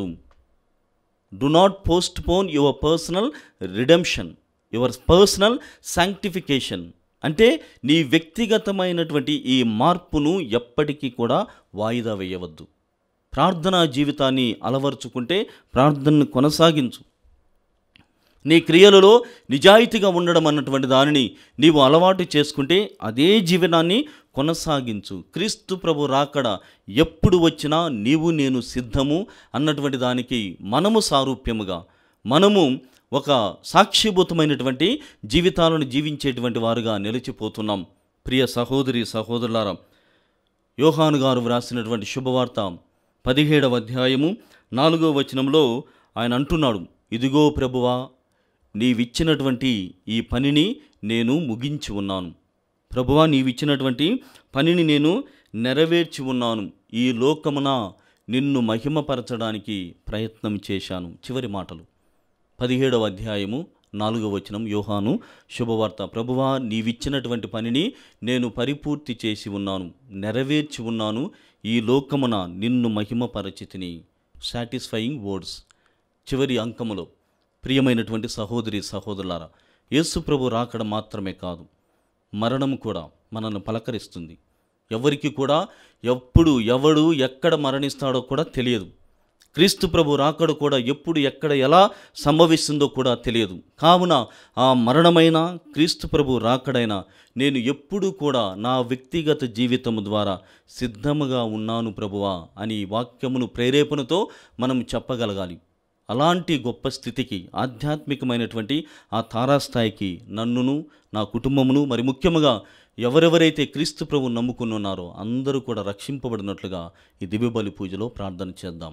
do not postpone your personal redemption your personal sanctification అంటే నీ వ్యక్తిగతమైనటువంటి ఈ మార్పును ఎప్పటికీ కూడా వాయిదా వేయవద్దు ప్రార్థనా జీవితాన్ని అలవరుచుకుంటే ప్రార్థనను కొనసాగించు నీ క్రియలలో నిజాయితీగా ఉండడం అన్నటువంటి దానిని నీవు అలవాటు చేసుకుంటే అదే జీవనాన్ని కొనసాగించు క్రీస్తు ప్రభు రాకడ ఎప్పుడు వచ్చినా నీవు నేను సిద్ధము అన్నటువంటి దానికి మనము సారూప్యముగా మనము ఒక సాక్షిభూతమైనటువంటి జీవితాలను జీవించేటువంటి వారుగా నిలిచిపోతున్నాం ప్రియ సహోదరి సహోదరులారా యోహాను గారు వ్రాసినటువంటి శుభవార్త పదిహేడవ అధ్యాయము నాలుగో వచనంలో ఆయన అంటున్నాడు ఇదిగో ప్రభువా నీవిచ్చినటువంటి ఈ పనిని నేను ముగించి ఉన్నాను ప్రభువా నీవిచ్చినటువంటి పనిని నేను నెరవేర్చి ఉన్నాను ఈ లోకమున నిన్ను మహిమపరచడానికి ప్రయత్నం చేశాను చివరి మాటలు పదిహేడవ అధ్యాయము నాలుగవ వచనం యోహాను శుభవార్త ప్రభువా నీవిచ్చినటువంటి పనిని నేను పరిపూర్తి చేసి ఉన్నాను నెరవేర్చి ఉన్నాను ఈ లోకమున నిన్ను మహిమపరచితిని సాటిస్ఫైయింగ్ వర్డ్స్ చివరి అంకములో ప్రియమైనటువంటి సహోదరి సహోదరులారా యేసు ప్రభు రాకడ మాత్రమే కాదు మరణం కూడా మనల్ని పలకరిస్తుంది ఎవరికి కూడా ఎప్పుడు ఎవడు ఎక్కడ మరణిస్తాడో కూడా తెలియదు క్రీస్తు ప్రభు రాకడ కూడా ఎప్పుడు ఎక్కడ ఎలా సంభవిస్తుందో కూడా తెలియదు కావున ఆ మరణమైన క్రీస్తు ప్రభు రాకడైన నేను ఎప్పుడు కూడా నా వ్యక్తిగత జీవితము ద్వారా సిద్ధముగా ఉన్నాను ప్రభువా అని వాక్యమును ప్రేరేపణతో మనం చెప్పగలగాలి అలాంటి గొప్ప స్థితికి ఆధ్యాత్మికమైనటువంటి ఆ తారాస్థాయికి నన్నును నా కుటుంబమును మరి ముఖ్యముగా ఎవరెవరైతే క్రీస్తు ప్రభు నమ్ముకున్నారో అందరూ కూడా రక్షింపబడినట్లుగా ఈ దివ్యబలి పూజలో ప్రార్థన చేద్దాం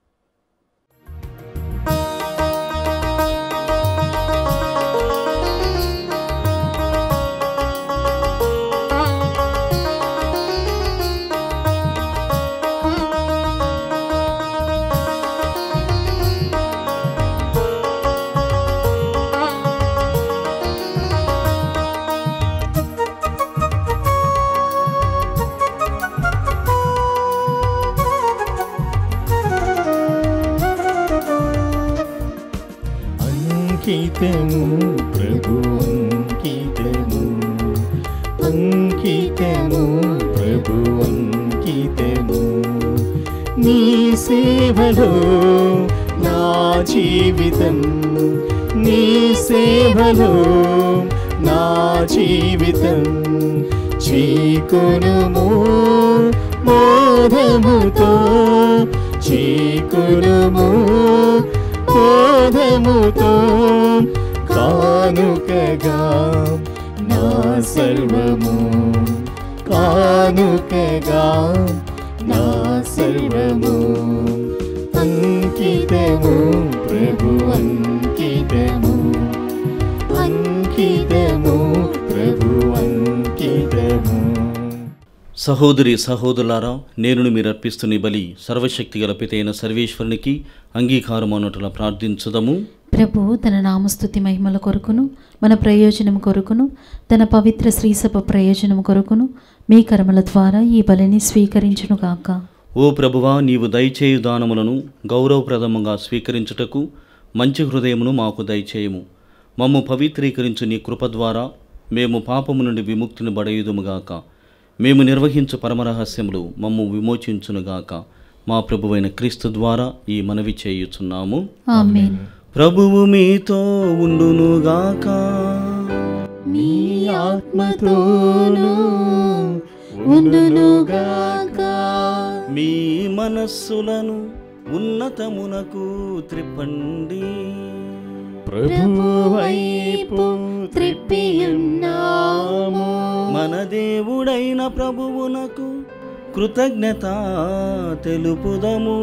అంకితము ప్రభు అంకితము అంకితము ప్రభు అంకితము నీ సేవలో నా జీవితం నీ సేవలో నా జీవితం చీకునుము మోదముతో చీకునుము బోధముతో కానుకగా నా సర్వము కానుకగా నా సర్వము అంకితము ప్రభు అంకితము అంకితము ప్రభు అంకితము సహోదరి సహోదరులారా నేను మీరు అర్పిస్తున్న ఈ బలి సర్వశక్తి గల పితైన సర్వేశ్వరునికి అంగీకారం అన్నట్ల ప్రార్థించుదము ప్రభు తన నామస్తుతి మహిమల కొరకును మన ప్రయోజనం కొరకును తన పవిత్ర శ్రీసభ ప్రయోజనం కొరకును మీ కర్మల ద్వారా ఈ బలిని స్వీకరించునుగాక ఓ ప్రభువా నీవు దయచేయు దానములను గౌరవప్రదముగా స్వీకరించుటకు మంచి హృదయమును మాకు దయచేయము మమ్ము పవిత్రీకరించు నీ కృప ద్వారా మేము పాపము నుండి విముక్తిని బడయుదుముగాక మేము నిర్వహించు పరమరహస్యములు మమ్ము విమోచించునుగాక మా ప్రభువైన క్రీస్తు ద్వారా ఈ మనవి చేయుచున్నాము ఆమేన్ ప్రభువు మీతో ఉండునుగాక నీ ఆత్మతోను ఉండునుగాక మీ మనస్సులను ఉన్నతమునకు త్రిప్పండి ప్రభు వైపు త్రిప్పియున్నాము మన దేవుడైన ప్రభువునకు కృతజ్ఞత తెలుపుదము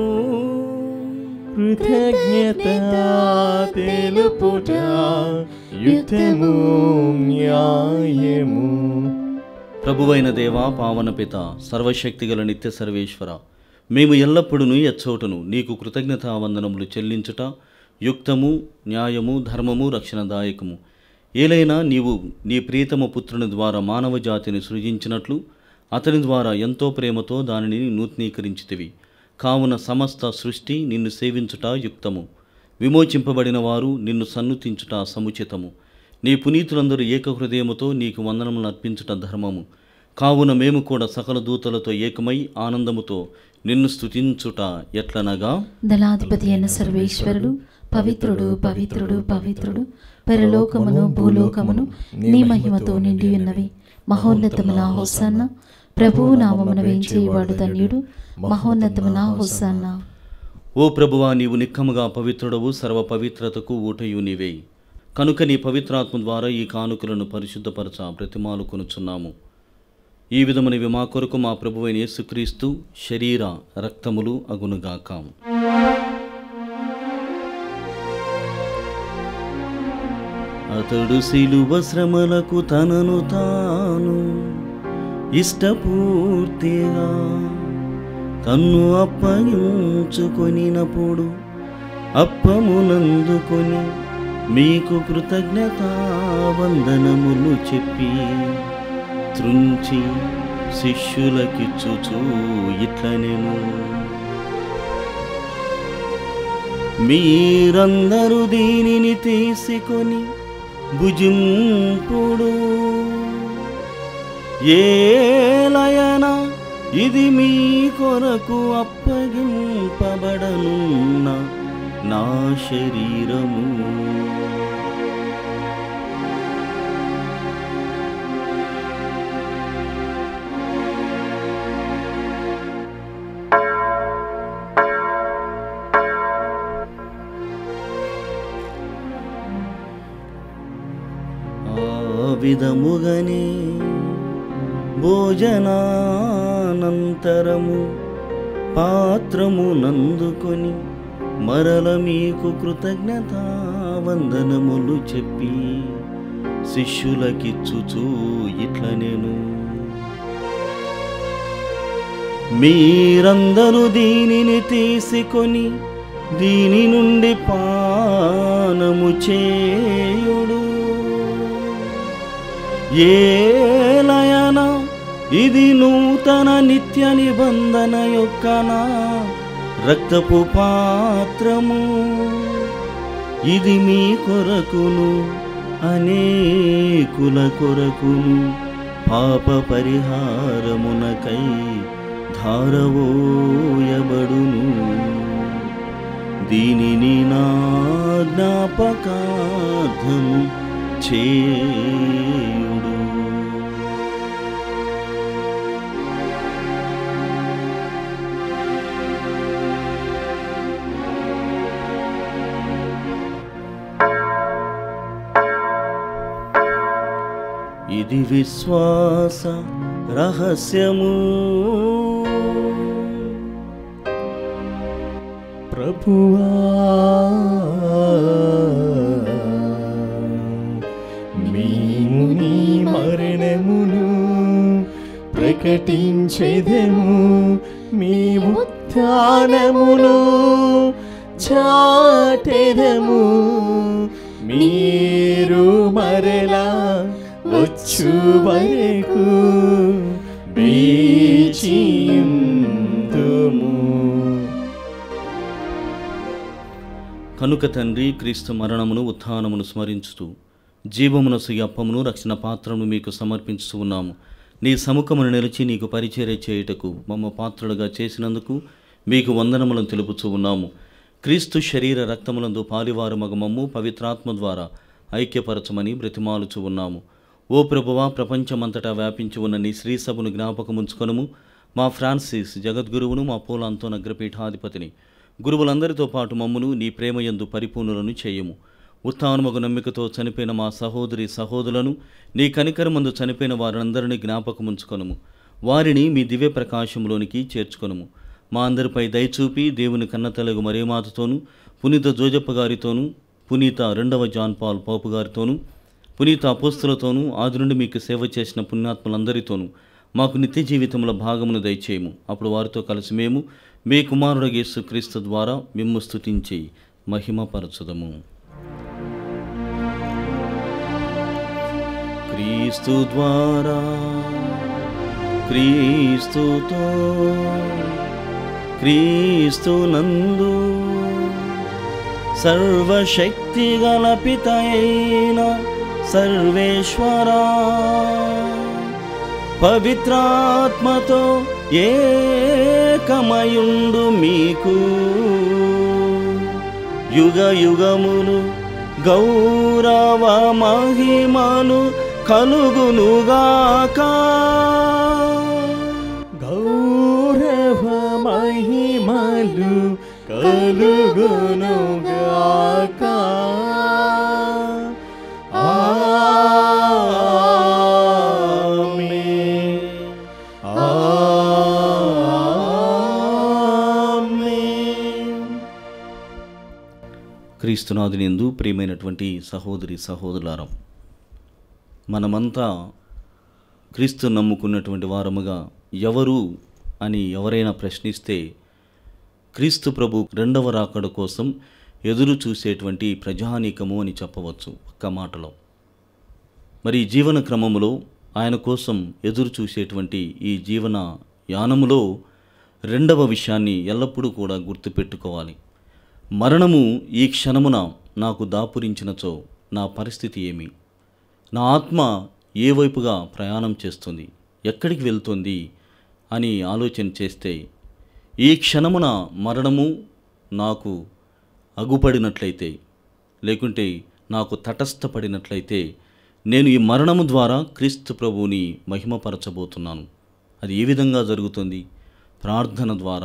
కృతజ్ఞత తెలుపుట యుద్ధము న్యాయము ప్రభువైన దేవా పావన పిత సర్వశక్తిగల నిత్య సర్వేశ్వర మేము ఎల్లప్పుడూ ఎచ్చోటను నీకు కృతజ్ఞతా వందనములు చెల్లించుట యుక్తము న్యాయము ధర్మము రక్షణదాయకము ఏలైనా నీవు నీ ప్రీతమ పుత్రుని ద్వారా మానవ జాతిని సృజించినట్లు అతని ద్వారా ఎంతో ప్రేమతో దానిని నూతనీకరించితివి కావున సమస్త సృష్టి నిన్ను సేవించుట యుక్తము విమోచింపబడిన వారు నిన్ను సన్నుతించుట సముచితము నీ పునీతులందరూ ఏకహృదయముతో నీకు వందనములు అర్పించుట ధర్మము కావున మేము కూడా సకల దూతలతో ఏకమై ఆనందముతో నిన్ను స్తుతించుట ఎట్లనగా దళాధిపతి అయిన సర్వేశ్వరుడు పవిత్రుడు పవిత్రుడు పవిత్రుడు పరలోకమును భూలోకమును నీ మహిమతో నిండి ఉన్నవి మహోన్నతమున హోసన్న ప్రభువు నామమున వేంచేవాడు ధన్యుడు మహోన్నతమున హోసన్న ఓ ప్రభువా నీవు నిక్కముగా పవిత్రుడవు సర్వ పవిత్రతకు ఊటయు నీవే కనుక నీ పవిత్రాత్మ ద్వారా ఈ కానుకలను పరిశుద్ధపరచ ప్రతిమాలు కొనుచున్నాము ఈ విధమునివి మా కొరకు మా ప్రభువైన యేసుక్రీస్తు శరీర రక్తములు అగునుగాక అతడు శిలువ శ్రమలకు తనను తాను ఇష్టపూర్తిగా తన్ను అప్పగించుకొనినప్పుడు అప్పమునందుకొని మీకు కృతజ్ఞత వందనములు చెప్పి త్రుంచి శిష్యులకిచ్చుచూ ఇట్లనెను మీరందరూ దీనిని తీసుకొని భుజింపుడు ఏలయన ఇది మీ కొరకు అప్పగింపబడనున్న నా శరీరము ఆ విధముగనే భోజనానంతరము పాత్రము నందుకొని మరల మీకు కృతజ్ఞత వందనములు చెప్పి శిష్యులకిచ్చుచూ ఇట్ల నేను మీరందరూ దీనిని తీసుకొని దీని నుండి పానము చేయుడు ఏలయన ఇది నూతన నిత్య నిబంధన యొక్క నా రక్తపు పాత్రము ఇది మీ కొరకును అనేకుల కొరకును పాప పరిహారమునకై ధారవోయబడును దీనిని నా జ్ఞాపకార్థము చేయుడు ఇది విశ్వాస రహస్యము ప్రభువా మేము నీ మరణమును ప్రకటించెదము మీ ఉత్థానమును చాటెదము మీరు మరలా వచ్చు వరకు బీచిందుము కనుక తండ్రి క్రీస్తు మరణమును ఉత్థానమును స్మరించుతూ జీవమునసు అప్పమును రక్షణ పాత్రను మీకు సమర్పించుతూ ఉన్నాము నీ సముఖమును నిలిచి నీకు పరిచర్య చేయుటకు మమ్మ పాత్రలుగా చేసినందుకు మీకు వందనములను తెలుపుచూ ఉన్నాము క్రీస్తు శరీర రక్తములందు పాలివారు మగమమ్ము పవిత్రాత్మ ద్వారా ఐక్యపరచమని బ్రతిమాలుచు ఉన్నాము ఓ ప్రభువా ప్రపంచమంతటా వ్యాపించి ఉన్న నీ శ్రీ సభను జ్ఞాపకముంచుకొనుము మా ఫ్రాన్సిస్ జగద్గురువును మా పూలాంతోన అగ్రపీఠాధిపతిని గురువులందరితో పాటు మమ్మును నీ ప్రేమయందు పరిపూర్ణులను చేయము ఉత్థానముకు నమ్మికతో చనిపోయిన మా సహోదరి సహోదరులను నీ కనికరమందు చనిపోయిన వారందరినీ జ్ఞాపకముంచుకొనుము వారిని మీ దివ్య ప్రకాశంలోనికి చేర్చుకొనుము మా అందరిపై దయచూపి దేవుని కన్నతలుగు మరేమాతతోనూ పునీత జోజప్ప గారితోనూ పునీత రెండవ జాన్ పాల్ పోపు గారితోనూ పునీత అపోస్తులతోనూ ఆది నుండి మీకు సేవ చేసిన పుణ్యాత్ములందరితోనూ మాకు నిత్య జీవితంలో భాగమును దయచేయము అప్పుడు వారితో కలిసి మేము మీ కుమారుడు యేసు క్రీస్తు ద్వారా మిమ్ము స్తుతించి మహిమపరచుదము క్రీస్తు ద్వారా క్రీస్తుతో క్రీస్తునందు సర్వశక్తి గల పితయైన సర్వేశ్వరా పవిత్రాత్మతో ఏకమయుండు మీకు యుగ యుగములు గౌరవ మహిమలు కలుగునుగాక గౌరవ మహిమలు కలుగునుగాక ఆమేన్. ఆమేన్. క్రీస్తునాథునిందు ప్రియమైనటువంటి సహోదరి సహోదరులారం మనమంతా క్రీస్తు నమ్ముకున్నటువంటి వారముగా ఎవరు అని ఎవరైనా ప్రశ్నిస్తే క్రీస్తు ప్రభు రెండవ రాకడ కోసం ఎదురు చూసేటువంటి ప్రజానీకము అని చెప్పవచ్చు ఒక్క మాటలో మరి ఈ జీవన క్రమములో ఆయన కోసం ఎదురు చూసేటువంటి ఈ జీవన యానములో రెండవ విషయాన్ని ఎల్లప్పుడూ కూడా గుర్తుపెట్టుకోవాలి మరణము ఈ క్షణమున నాకు దాపురించినచో నా పరిస్థితి ఏమి నా ఆత్మ ఏ వైపుగా ప్రయాణం చేస్తుంది ఎక్కడికి వెళ్తుంది అని ఆలోచన చేస్తే ఈ క్షణమున మరణము నాకు అగుపడినట్లయితే లేకుంటే నాకు తటస్థపడినట్లయితే నేను ఈ మరణము ద్వారా క్రీస్తు ప్రభువుని మహిమపరచబోతున్నాను అది ఏ విధంగా జరుగుతుంది ప్రార్థన ద్వారా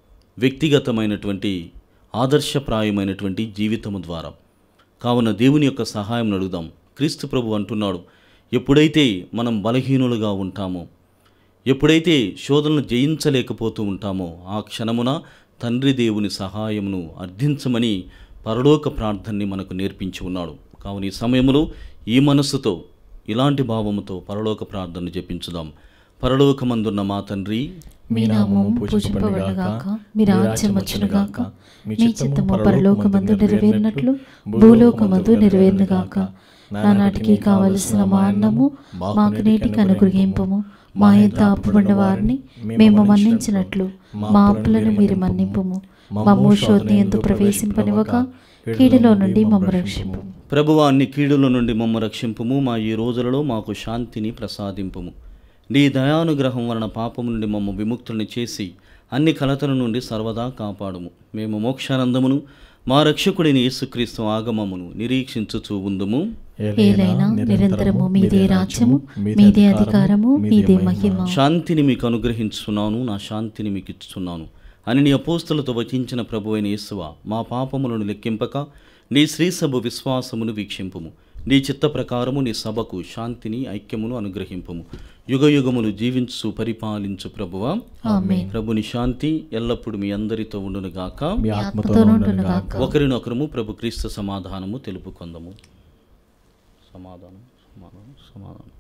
వ్యక్తిగతమైనటువంటి ఆదర్శప్రాయమైనటువంటి జీవితము ద్వారా కావున దేవుని యొక్క సహాయం అడుగుదాం క్రీస్తు ప్రభు అంటున్నాడు ఎప్పుడైతే మనం బలహీనులుగా ఉంటామో ఎప్పుడైతే శోధనను జయించలేకపోతూ ఉంటామో ఆ క్షణమున తండ్రి దేవుని సహాయమును అర్థించమని పరలోక ప్రార్థనని మనకు నేర్పించి ఉన్నాడు కావున ఈ సమయంలో ఈ మనస్సుతో ఇలాంటి భావముతో పరలోక ప్రార్థన జపించుదాం పరలోకమందున్న మా తండ్రి మీ నామము పూజింపబడగాక మీ రాజ్యం వచ్చునుగాక మీ చిత్తము పరలోకమందు నెరవేరినట్లు భూలోకమందు నెరవేరునుగాక నానాటికి కావలసిన మా అన్నము మాకు నేటికి అనుగ్రహింపము మా యొక్క అప్పుబడిన వారిని మేము మన్నించినట్లు మా అప్పులను మీరు మన్నింపుము మమ్ము శోధన ఎందు ప్రవేశింపనివ్వక కీడులో నుండి మమ్మ రక్షింపు ప్రభువా అన్ని కీడుల నుండి మమ్మ రక్షింపుము మా ఈ రోజులలో మాకు శాంతిని ప్రసాదింపుము నీ దయానుగ్రహం వలన పాపము నుండి మమ్మ విముక్తుల్ని చేసి అన్ని కలతల నుండి సర్వదా కాపాడుము మేము మోక్షానందమును మా రక్షకుడిని యేసుక్రీస్తు ఆగమమును నిరీక్షించుచూ ఉందుము ఏలైనా నిరంతరము మీదే రాజ్యము మీదే అధికారము మీదే మహిమ శాంతిని మీకు అనుగ్రహించున్నాను నా శాంతిని మీకు ఇస్తున్నాను అని నీ అపోస్తులతో వచించిన ప్రభు అయిన యేసువ మా పాపములను లెక్కింపక నీ శ్రీసభ విశ్వాసమును వీక్షింపుము నీ చిత్త ప్రకారము నీ సభకు శాంతిని ఐక్యమును అనుగ్రహింపుము యుగ యుగములు జీవించు పరిపాలించు ప్రభువా ఆమేన్ ప్రభుని శాంతి ఎల్లప్పుడూ మీ అందరితో ఉండునుగాక మీ ఆత్మతో నుండునుగాక ఒకరినొకరము ప్రభు క్రీస్తు సమాధానము తెలుపుకొందము సమాధానం సమాధానం సమాధానం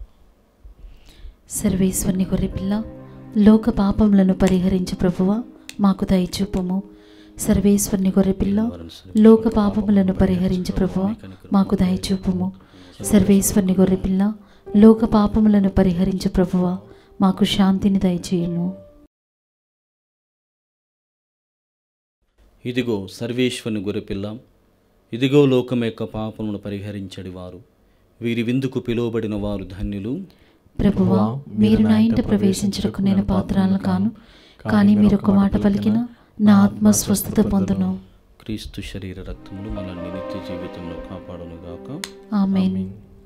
సర్వేశ్వరుని గొర్రెపిల్ల లోక పాపములను పరిహరించు ప్రభువ మాకు దయచూపుము సర్వేశ్వరుని గొర్రెపిల్ల లోక పాపములను పరిహరించు ప్రభువ మాకు దయచూపుము సర్వేశ్వరుని గొర్రెపిల్ల లోక పాపములను పరిహరించు ప్రభువ మాకు శాంతిని దయచేయము ఇదిగో సర్వేశ్వరుని గొర్రెపిల్ల ఇదిగో లోకం యొక్క పాపమును పరిహరించడి వారు వీరి విందుకు పిలువబడిన వారు ధన్యులు ప్రభువా మీరు నా ఇంట ప్రవేశించడానికి నేను పాత్రాలను కాను కానీ మీరు ఒక మాట పలికిన నా ఆత్మ స్వస్థత పొందును క్రీస్తు శరీర రక్తములు మనల్ని నిత్య జీవితంలో కాపాడునుగాక ఆమెన్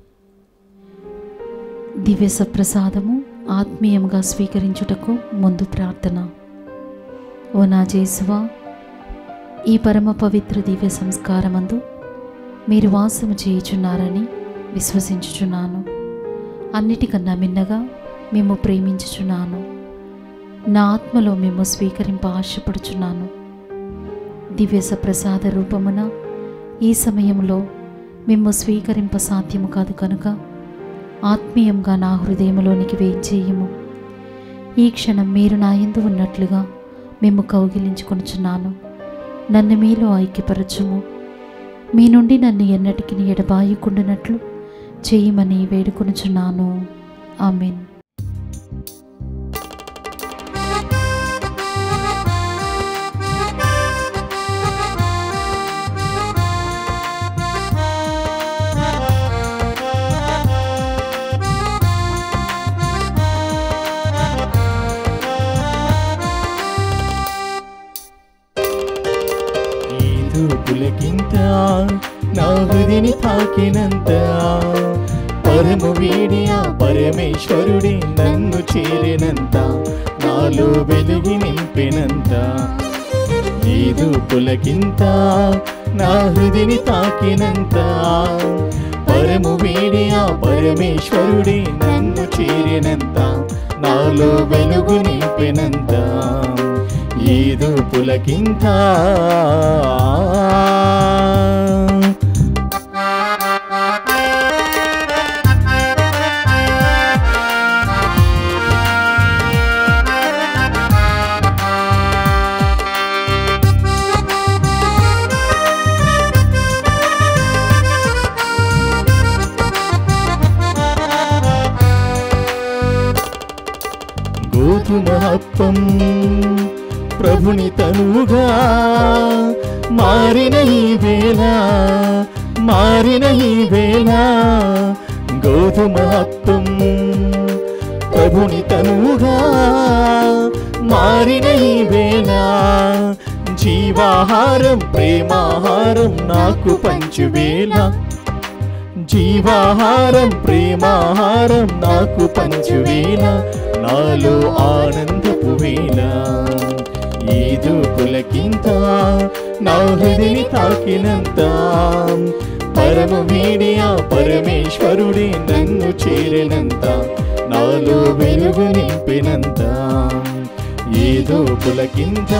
దివ్య సప్రసాదము ఆత్మీయంగా స్వీకరించుటకు ముందు ప్రార్థన ఓ నా జేసువా ఈ పరమ పవిత్ర దివ్య సంస్కారమందు మీరు వాసము చేయుచున్నారని విశ్వసించుచున్నాను అన్నిటికన్నా మిన్నగా మేము ప్రేమించుచున్నాను నా ఆత్మలో మేము స్వీకరింప ఆశపడుచున్నాను దివ్య సప్రసాద రూపమున ఈ సమయంలో మేము స్వీకరింప సాధ్యము కాదు కనుక ఆత్మీయంగా నా హృదయంలోనికి వేయించేయము ఈ క్షణం మీరు నా ఎందు ఉన్నట్లుగా మేము కౌగిలించుకొనుచున్నాను నన్ను మీలో ఐక్యపరచుము మీ నుండి నన్ను ఎన్నటికి ఎడబాయకుండానట్లు చేయమని వేడుకొనుచున్నాను ఆమెన్ ఈదు పులకింత నా హృదిని తాకినంత పరమ వీడియా పరమేశ్వరుడే నన్ను చేరినంత నాలో వెలుగి నింపినంత ఈదు పులకింత నా హృదిని తాకినంత పరము వీడియా పరమేశ్వరుడే నన్ను చేరినంత నాలో వెలుగు నింపినంత ఏదో పులకింత గోధుమ అప్పం ప్రభుని తనుగా మారిన ఈ వేళ మారిన ఈ వేళ గోధుమ అప్పం ప్రభుని తనుగా మారిన ఈ వేళ జీవాహారం ప్రేమాహారం నాకు పంచువేళ జీవాహారం ప్రేమాహారం నాకు పంచువేళ నాలో ఆనందపు వేళ ఏదో పులకింత నా హృదిని తాకినంత పరమ వీడియా పరమేశ్వరుడే నన్ను చేరినంత నాలో వెలుగు నింపినంత ఏదో పులకింత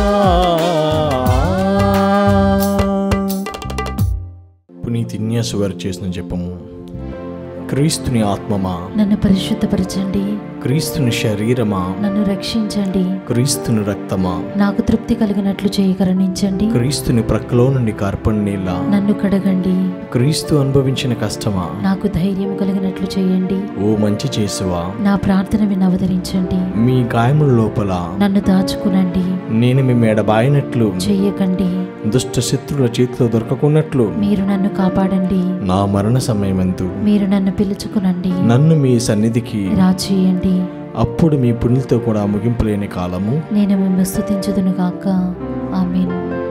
పునీతి న్యాసు వారు చేసిన జపము క్రీస్తుని ఆత్మమా నన్ను పరిశుద్ధపరచండి క్రీస్తుని శరీరమా నన్ను రక్షించండి క్రీస్తుని రక్తమా నాకు తృప్తి కలిగినట్లు చేయకరణించండి క్రీస్తుని ప్రక్కలో నుండి కార్పణ నీళ్ళ నన్ను కడగండి క్రీస్తు అనుభవించిన కష్టమా నాకు ధైర్యం కలిగినట్లు చేయండి ఓ మంచి చేసువా నా ప్రార్థన విని అవతరించండి మీ గాయముల లోపల నన్ను దాచుకునండి నేను మీ మెడబాయినట్లు చెయ్యకండి దుష్ట శత్రుల చేతిలో దొరకకున్నట్లు మీరు నన్ను కాపాడండి నా మరణ సమయమందు మీరు నన్ను పిలుచుకునండి నన్ను మీ సన్నిధికి రాచేయండి అప్పుడు మీ పుణ్యులతో కూడా ముగింపులేని కాలము నేను మిమ్మల్ని స్థుతించుదును గాక ఆమెన్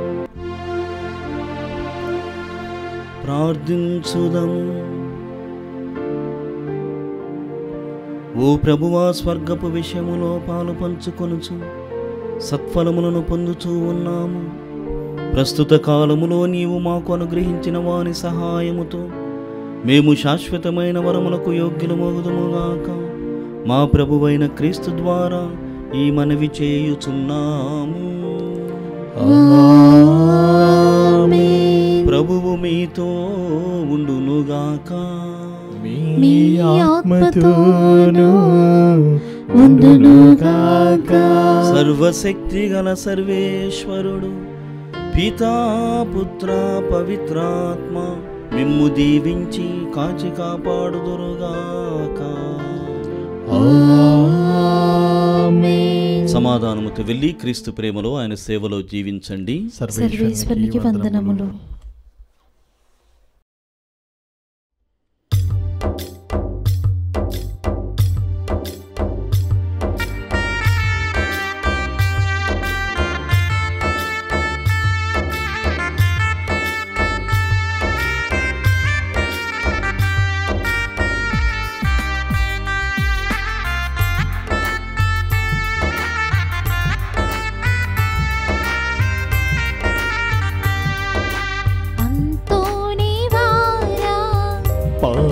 ప్రార్థించుదము ఓ ప్రభువా స్వర్గపు విషయములో పాలు పంచుకొనుచు సత్ఫలములను పొందుచూ ఉన్నాము ప్రస్తుత కాలములో నీవు మాకు అనుగ్రహించిన వాని సహాయముతో మేము శాశ్వతమైన వరములకు యోగ్యులమగుదుముగాక మా ప్రభువైన క్రీస్తు ద్వారా ఈ మనవి చేయుచున్నాము ప్రభువు మీతో ఉండునుగాక మీ ఆత్మతోను ఉండునుగాక సర్వశక్తి గల సర్వేశ్వరుడు పితా పుత్ర పవిత్రాత్మ మిమ్ము దీవించి కాచి కాపాడుదురుగాక ఆమేన్. సమాధానముతో వెళ్ళి క్రీస్తు ప్రేమలో ఆయన సేవలో జీవించండి సర్వేశ్వరునికి వందనములు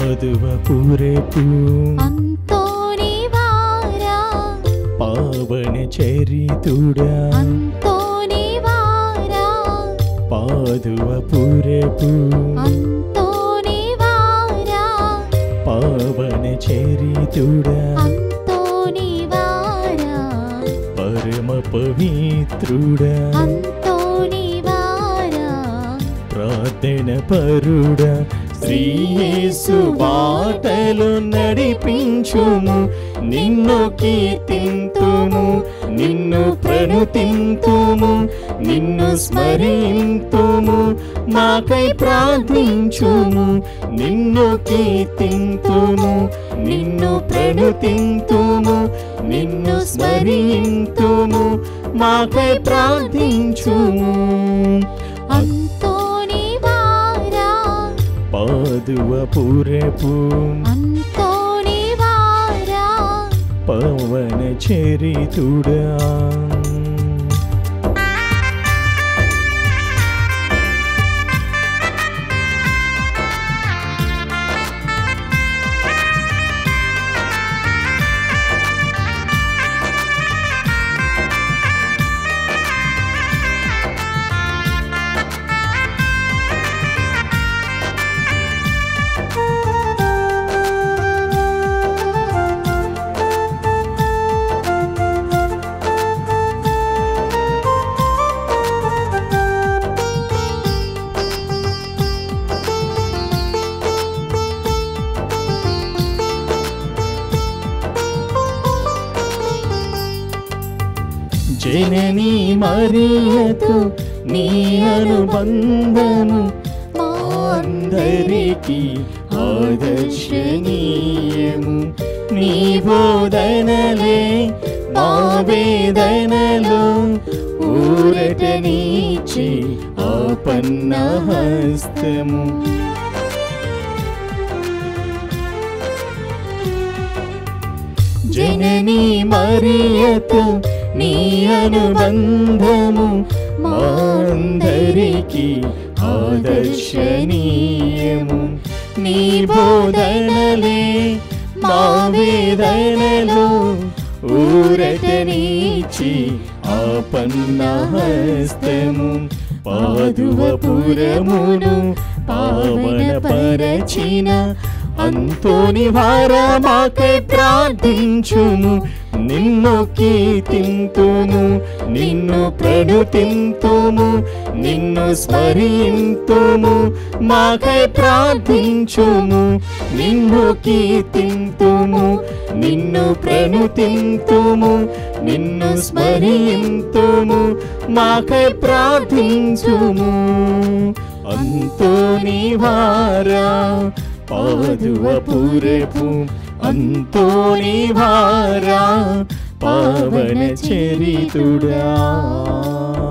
పాదువ పూరేపు అంతోని వారా పావన చరితుడా అంతోని వారా పాదువ పూరేపు అంతోని వారా పావన చరితుడా అంతోని వారా పరమ పవిత్రుడా అంతోని వారా ప్రార్థన పరుడా శ్రీయేసు బాటలు నడిపించుము నిన్ను కీర్తింతుము నిన్ను ప్రణుతింతుము నిన్ను స్మరింతుము మాకై ప్రార్థించుము నిన్ను కీర్తింతుము నిన్ను ప్రణుతింతుము నిన్ను స్మరింతుము మాకై ప్రార్థించుము అంతోని వారా పాదువ పూరపు అంతోని వారా పవన చరితుడా జనని మరియతో నీ అనుబంధము అందరికీ ఆదర్శనీయము నీ బోధనలే మా వేదనలు ఊరటనీచి ఆపన్న హస్తము జనని మరియతో నీ అనుబంధము మాందరికి ఆదర్శనీయము నీ బోధనలే మా వేదనలు ఊరటనీచి ఆపన్న హస్తము పాదువపురమును పావన పరచిన అంతోని వారమాకై ప్రార్థించుము నిన్ను కీర్తింతుము నిన్ను ప్రణుతింతుము నిన్ను స్మరింతుము మాకై ప్రార్థించుము నిన్ను కీర్తింతుము నిన్ను ప్రణుతింతుము నిన్ను స్మరింతుము మాకై ప్రార్థించుము అంతోని వారా పాదువ పూరేపు అంతోని వారా పవన చరితుడా